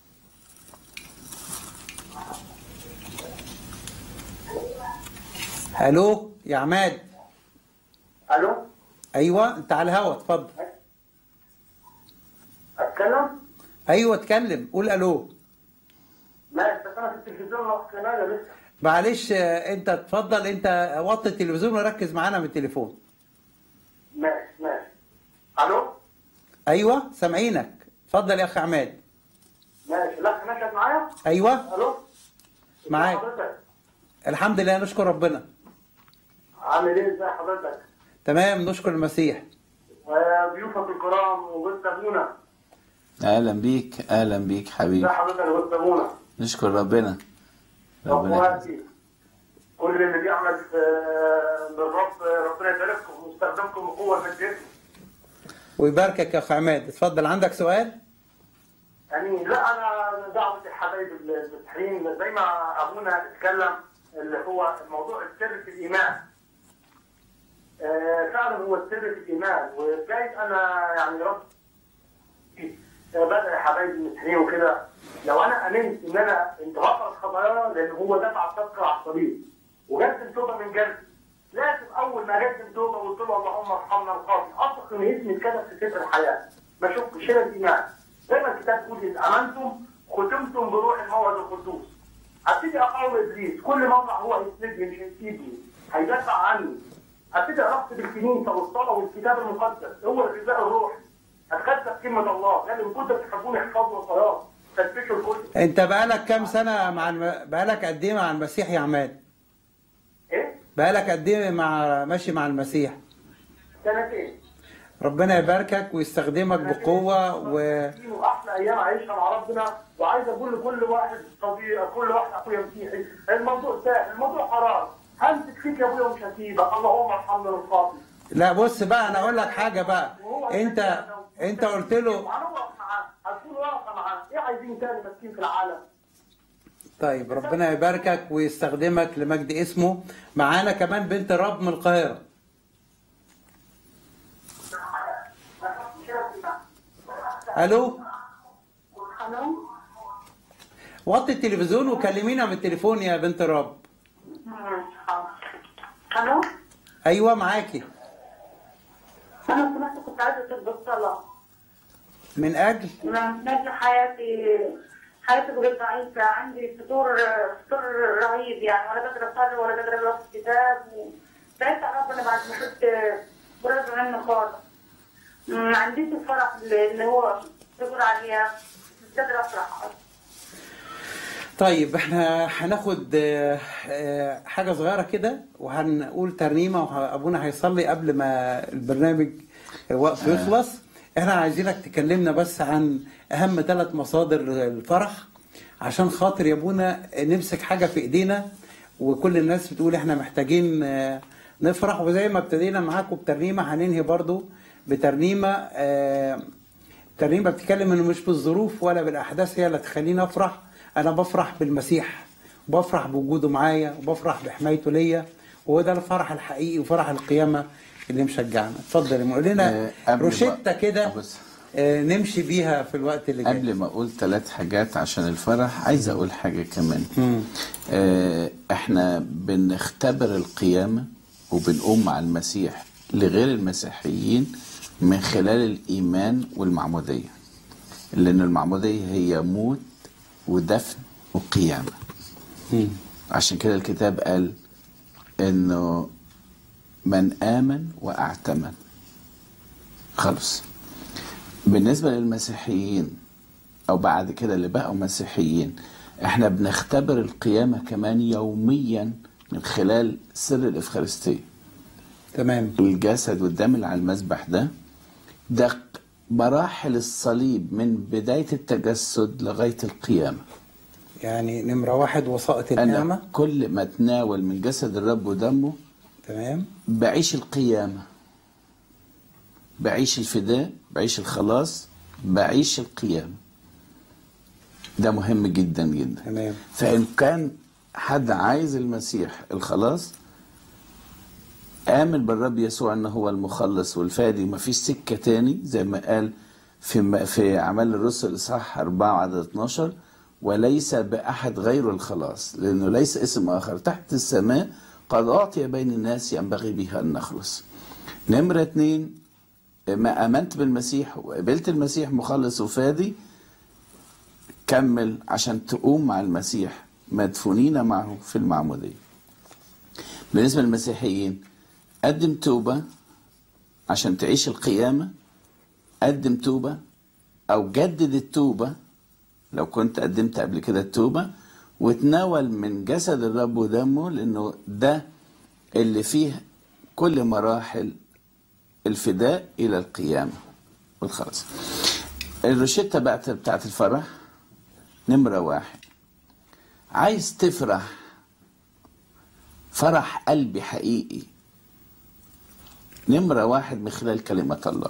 الو يا عماد الو ايوه انت على الهوا اتفضل اتكلم؟ ايوه اتكلم قول الو لا بس انا في التلفزيون وقت نايا لسه معلش آه، انت اتفضل انت وطي التلفزيون وركز معانا من التليفون ماشي ماشي الو ايوه سامعينك اتفضل يا اخ عماد ماشي لا نشهد معايا ايوه الو معاك. ازي حضرتك الحمد لله نشكر ربنا عامل ايه ازي حضرتك تمام نشكر المسيح وضيوفك الكرام وجوز ابونا اهلا بيك اهلا بيك ازي حبيبي حضرتك يا جوز ابونا نشكر ربنا ربنا يخليك. اخواتي كل اللي بيعمل في- للرب ربنا يبارككم ويستخدمكم بقوه في الجسم ويباركك يا اخ عماد اتفضل عندك سؤال يعني لا انا دعوه الحبايب المسيحيين زي ما ابونا اتكلم اللي هو موضوع السر في الايمان. آه، فعلا هو السر في الايمان وجايز انا يعني رب بدأ يا حبايبي المسيحيين وكده لو انا امنت ان انا انت غفرت خطاياي لان هو دفع التذكره على الصليب وقدم توبه من قلبي لازم اول ما اقدم توبه وقلت له اللهم ارحمنا الخاطئ اثق ان اسمي اتكتب في سفر الحياه ما اشك شيء الايمان زي ما الكتاب بيقول اذ امنتم ختمتم بروح الموعد القدوس ابتدي اقاوم ابليس كل موقع هو هيسندني مش هيسيبني هيدافع عني ابتدي اربط بالكنيسه والصلاه والكتاب المقدس هو الغذاء الروحي اتغذى بكلمه الله قال ان كنتم تحبوني احفظوا الصلاه فتشوا الكتب انت بقالك كام سنه مع الم... بقالك قد ايه مع المسيح يا عماد ايه بقالك قد ايه مع ماشي مع المسيح سنتين ربنا يباركك ويستخدمك بقوه و... واحلى ايام عايشها مع ربنا وعايز اقول لكل واحد صديق كل واحد اخويا مسيحي الموضوع سهل الموضوع حرام همسك فيك يا ابويا ومش هسيبك اللهم ارحمنا الخاطئ لا بص بقى انا اقول لك حاجه بقى انت انت قلت له هنقف معاه هنكون واقفه معاه ايه عايزين تاني ماسكين في العالم طيب ربنا يباركك ويستخدمك لمجد اسمه معانا كمان بنت رب من القاهرة الو الو وطي التلفزيون وكلمينا من التليفون يا بنت رب الو ايوه معاكي انا سمعت كنت عايزه تبقى الصلاه من اجل انا من اجل حياتي حياتي بقت ضعيفه عندي فطور فطور رهيب يعني ولا قادره اصلي ولا قادره اقرا في الكتاب بعدت عن ربنا بعد ما كنت براجع عنه خالص ما عنديش الفرح اللي هو بيقول عليها مش قادره افرح طيب احنا هناخد آه، آه، حاجة صغيرة كده وهنقول ترنيمة وابونا هيصلي قبل ما البرنامج وقته يخلص احنا عايزينك تكلمنا بس عن اهم ثلاث مصادر الفرح عشان خاطر يا ابونا نمسك حاجة في ايدينا وكل الناس بتقول احنا محتاجين آه، نفرح وزي ما ابتدينا معاكم بترنيمة هننهي برضو بترنيمة آه، ترنيمة بتتكلم انه مش بالظروف ولا بالاحداث هي اللي تخليني افرح انا بفرح بالمسيح وبفرح بوجوده معايا وبفرح بحمايته ليا وهو ده الفرح الحقيقي وفرح القيامة اللي مشجعنا اتفضل يا قول لنا آه، قبل ما- روشتة كده بص. آه، نمشي بيها في الوقت اللي جاي قبل ما اقول ثلاث حاجات عشان الفرح عايز اقول حاجه كمان آه احنا بنختبر القيامه وبنقوم مع المسيح لغير المسيحيين من خلال الايمان والمعموديه لان المعموديه هي موت ودفن وقيامه عشان كده الكتاب قال انه من امن واعتمن خلص بالنسبة للمسيحيين أو بعد كده اللي بقوا مسيحيين احنا بنختبر القيامة كمان يوميا من خلال سر الإفخارستية تمام الجسد والدم اللي على المذبح ده ده مراحل الصليب من بداية التجسد لغاية القيامة يعني نمرة واحد وسائط النعمة أنا كل ما اتناول من جسد الرب ودمه تمام بعيش القيامة بعيش الفداء بعيش الخلاص بعيش القيامة ده مهم جدا جدا تمام فإن كان حد عايز المسيح الخلاص آمن بالرب يسوع أنه هو المخلص والفادي ومفيش سكة تاني زي ما قال في في أعمال الرسل إصحاح 4 عدد 12 وليس بأحد غير الخلاص لأنه ليس اسم آخر تحت السماء قد أعطي بين الناس ينبغي به أن نخلص نمرة اتنين ما آمنت بالمسيح وقبلت المسيح مخلص وفادي كمل عشان تقوم مع المسيح مدفونين معه في المعمودية بالنسبة للمسيحيين قدم توبة عشان تعيش القيامة قدم توبة أو جدد التوبة لو كنت قدمت قبل كده التوبة وتناول من جسد الرب ودمه لأنه ده اللي فيه كل مراحل الفداء إلى القيامة والخلاص الروشتة بقى بتاعت الفرح نمرة واحد عايز تفرح فرح قلبي حقيقي نمرة واحد من خلال كلمة الله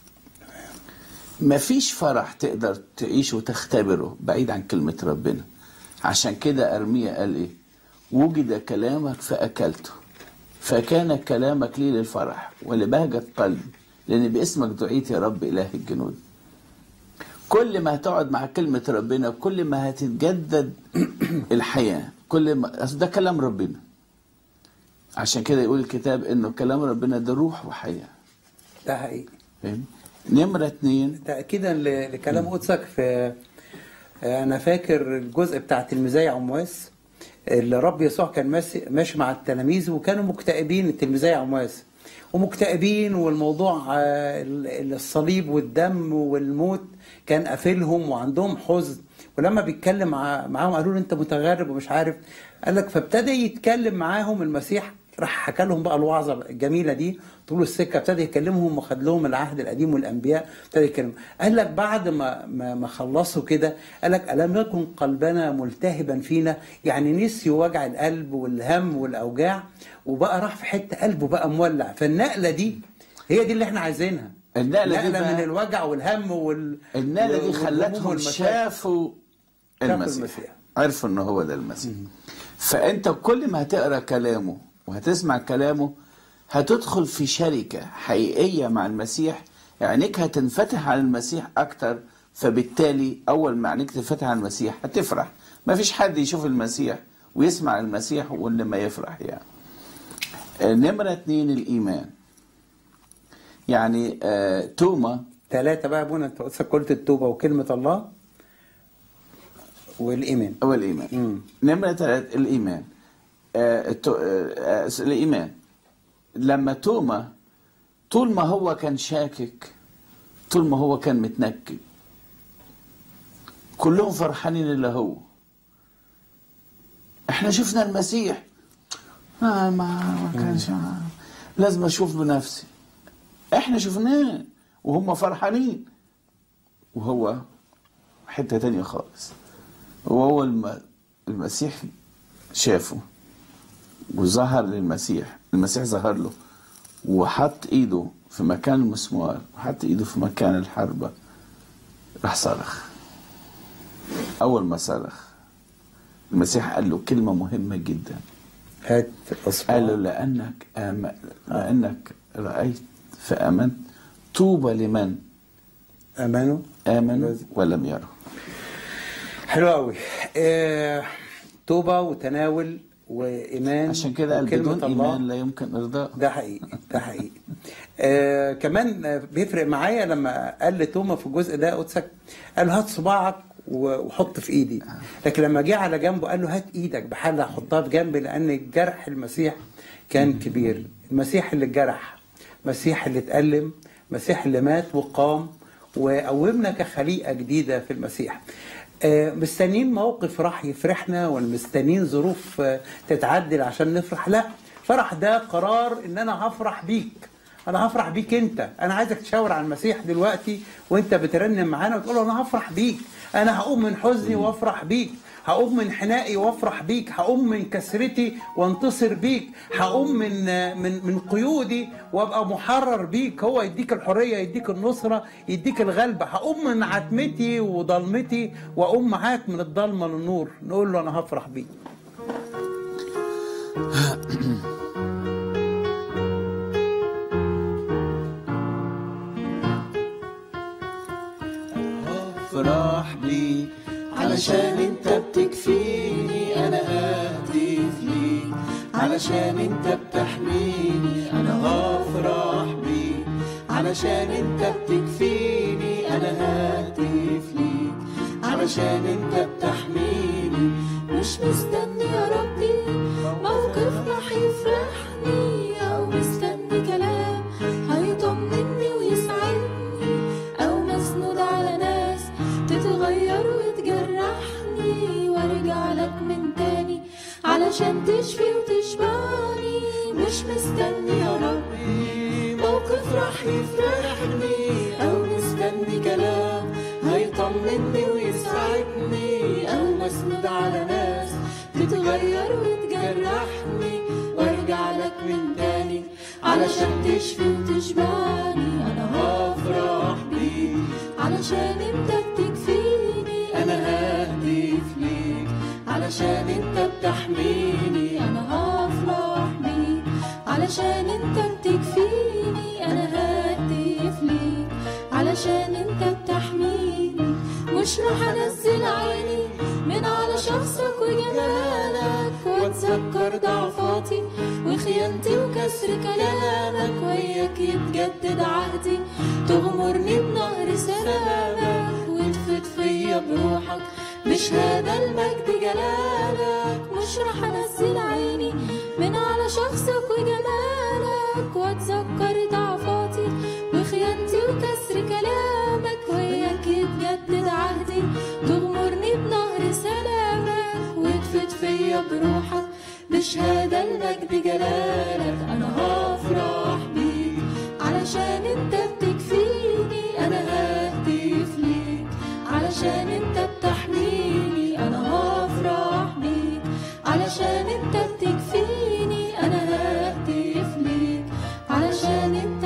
مفيش فرح تقدر تعيشه وتختبره بعيد عن كلمة ربنا عشان كده أرميا قال إيه وجد كلامك فأكلته فكان كلامك لي للفرح ولبهجة قلبي لأن باسمك دعيت يا رب إله الجنود كل ما هتقعد مع كلمة ربنا كل ما هتتجدد الحياة كل ما أصل ده كلام ربنا عشان كده يقول الكتاب انه كلام ربنا ده روح وحياة ده حقيقي فاهم نمرة اتنين تأكيدا ل- لكلام قدسك في أنا فاكر الجزء بتاع تلميذي عمواس اللي رب يسوع كان ماشي ماشي مع التلاميذ وكانوا مكتئبين التلميذي عمواس ومكتئبين والموضوع آه، ال- الصليب والدم والموت كان قافلهم وعندهم حزن ولما بيتكلم مع- معاهم قالوا له انت متغرب ومش عارف قال لك فابتدى يتكلم معاهم المسيح راح حكى لهم بقى الوعظه الجميله دي طول السكه ابتدى يكلمهم وخد لهم العهد القديم والانبياء ابتدى يتكلم قال لك بعد ما ما, ما خلصوا كده قال لك الم يكن قلبنا ملتهبا فينا يعني نسيوا وجع القلب والهم والاوجاع وبقى راح في حته قلبه بقى مولع فالنقله دي هي دي اللي احنا عايزينها النقلة دي نقله بقى- من الوجع والهم وال النقلة دي والهموم خلتهم والمشاكل. شافوا شافوا المسيح المسيح عرفوا ان هو ده المسيح فانت كل ما هتقرا كلامه وهتسمع كلامه هتدخل في شركه حقيقيه مع المسيح عينيك هتنفتح على المسيح اكتر فبالتالي اول ما عينيك تنفتح على المسيح هتفرح ما فيش حد يشوف المسيح ويسمع المسيح واللي ما يفرح يعني آه، نمرة اتنين الإيمان يعني آه توما ثلاثة بقى يا ابونا انت قلت التوبة وكلمة الله والإيمان هو الإيمان مم. نمرة ثلاثة الإيمان آه التو... آه آه، الإيمان لما توما طول ما هو كان شاكك طول ما هو كان متنكد كلهم فرحانين اللي هو احنا شفنا المسيح ما ما, ما كانش لازم اشوف بنفسي احنا شفناه وهم فرحانين وهو حتة تانية خالص وهو الم... المسيح شافه وظهر للمسيح المسيح ظهر له وحط ايده في مكان المسمار وحط ايده في مكان الحربة راح صرخ اول ما صرخ المسيح قال له كلمة مهمة جدا هات قال له أصفار لأنك آم... لأنك رأيت فآمنت طوبى لمن أمانوا آمنوا ولم يروا حلو قوي آه، توبة وتناول وإيمان عشان كده قال وكلمة بدون الله. إيمان لا يمكن إرضاء ده حقيقي ده حقيقي آه كمان آه، بيفرق معايا لما قال لتوما في الجزء ده قدسك قال له هات صباعك و- وحط في ايدي لكن لما جه على جنبه قال له هات ايدك بحال حطها في جنبي لان جرح المسيح كان كبير المسيح اللي اتجرح المسيح اللي اتألم المسيح اللي مات وقام وقومنا كخليقة جديدة في المسيح آه، مستنيين موقف راح يفرحنا ولا مستنيين ظروف آه، تتعدل عشان نفرح لا فرح ده قرار ان انا هفرح بيك انا هفرح بيك انت انا عايزك تشاور على المسيح دلوقتي وانت بترنم معانا وتقول له انا هفرح بيك انا هقوم من حزني وافرح بيك هقوم من حنائي وافرح بيك هقوم من كسرتي وانتصر بيك هقوم من من من قيودي وابقى محرر بيك هو يديك الحريه يديك النصره يديك الغلبه هقوم من عتمتي وضلمتي واقوم معاك من الضلمه للنور نقول له انا هفرح بيك افرح بيك علشان انت بتكفيني انا ههتف ليك علشان انت بتحميني انا هفرح بيك علشان انت بتكفيني انا ههتف ليك علشان انت بتحميني مش مستني يا ربي موقف راح يفرحني او مستني كلام هيطمني ويسعدني او مسنود على ناس تتغير وتجرحني وارجع لك من تاني علشان تشفي وتشبعني مش مستني يا ربي موقف راح يفرحني او مستني كلام هيطمني ويسعدني او مسنود على ناس تتغير وتجرحني وارجع لك من تاني علشان تشفي وتشبعني انا هفرح بيك علشان انت بتكفيني انا ههتف ليك علشان انت بتحميني انا هفرح بيك علشان انت بتكفيني انا ههتف ليك علشان انت بتحميني مش راح انزل عيني من على شخصك وجمالك واتذكر ضعفاتي وخيانتي وكسر كلامك وياك يتجدد عهدي تغمرني بنهر سلامك وتفت فيا بروحك بشهادة المجد جلالك مش راح انزل عيني من على شخصك وجمالك واتذكر ضعفاتي وخيانتي وكسر كلامك وياك يتجدد عهدي تغمرني بنهر سلامك وتفت فيا بروحك بشهادة المجد جلالك أنا هفرح بيك علشان أنت بتكفيني أنا ههتف ليك علشان أنت بتحميني أنا هفرح بيك علشان أنت بتكفيني أنا ههتف ليك علشان أنت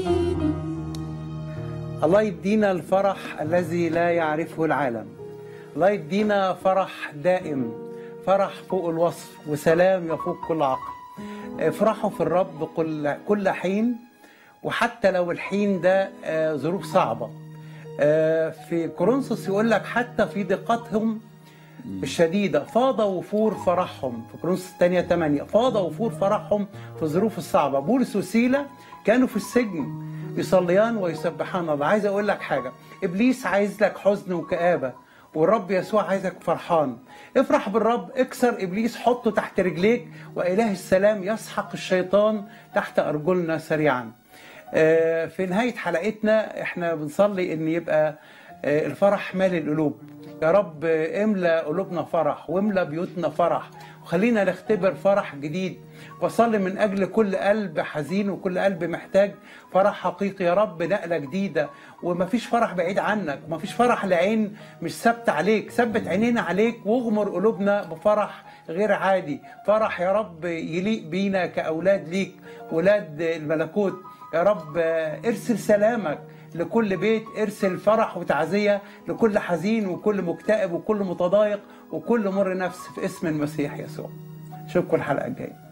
بتحميني الله يدينا الفرح الذي لا يعرفه العالم الله يدينا فرح دائم فرح فوق الوصف وسلام يفوق كل عقل افرحوا في الرب كل كل حين وحتى لو الحين ده آه، ظروف صعبه آه، في كورنثوس يقول لك حتى في ضيقتهم الشديدة فاض وفور فرحهم في كورنثوس الثانية 8 فاض وفور فرحهم في الظروف الصعبة بولس وسيلة كانوا في السجن يصليان ويسبحان الله عايز أقول لك حاجة إبليس عايز لك حزن وكآبة والرب يسوع عايزك فرحان افرح بالرب اكسر ابليس حطه تحت رجليك واله السلام يسحق الشيطان تحت ارجلنا سريعا آه، في نهايه حلقتنا احنا بنصلي ان يبقى آه، الفرح مال القلوب يا رب آه، املى قلوبنا فرح واملى بيوتنا فرح وخلينا نختبر فرح جديد وصلي من اجل كل قلب حزين وكل قلب محتاج فرح حقيقي يا رب نقله جديده ومفيش فرح بعيد عنك ومفيش فرح لعين مش ثابته عليك ثبت عينينا عليك واغمر قلوبنا بفرح غير عادي فرح يا رب يليق بينا كاولاد ليك ولاد الملكوت يا رب ارسل سلامك لكل بيت ارسل فرح وتعزية لكل حزين وكل مكتئب وكل متضايق وكل مر نفس في اسم المسيح يسوع اشوفكم الحلقة الجاية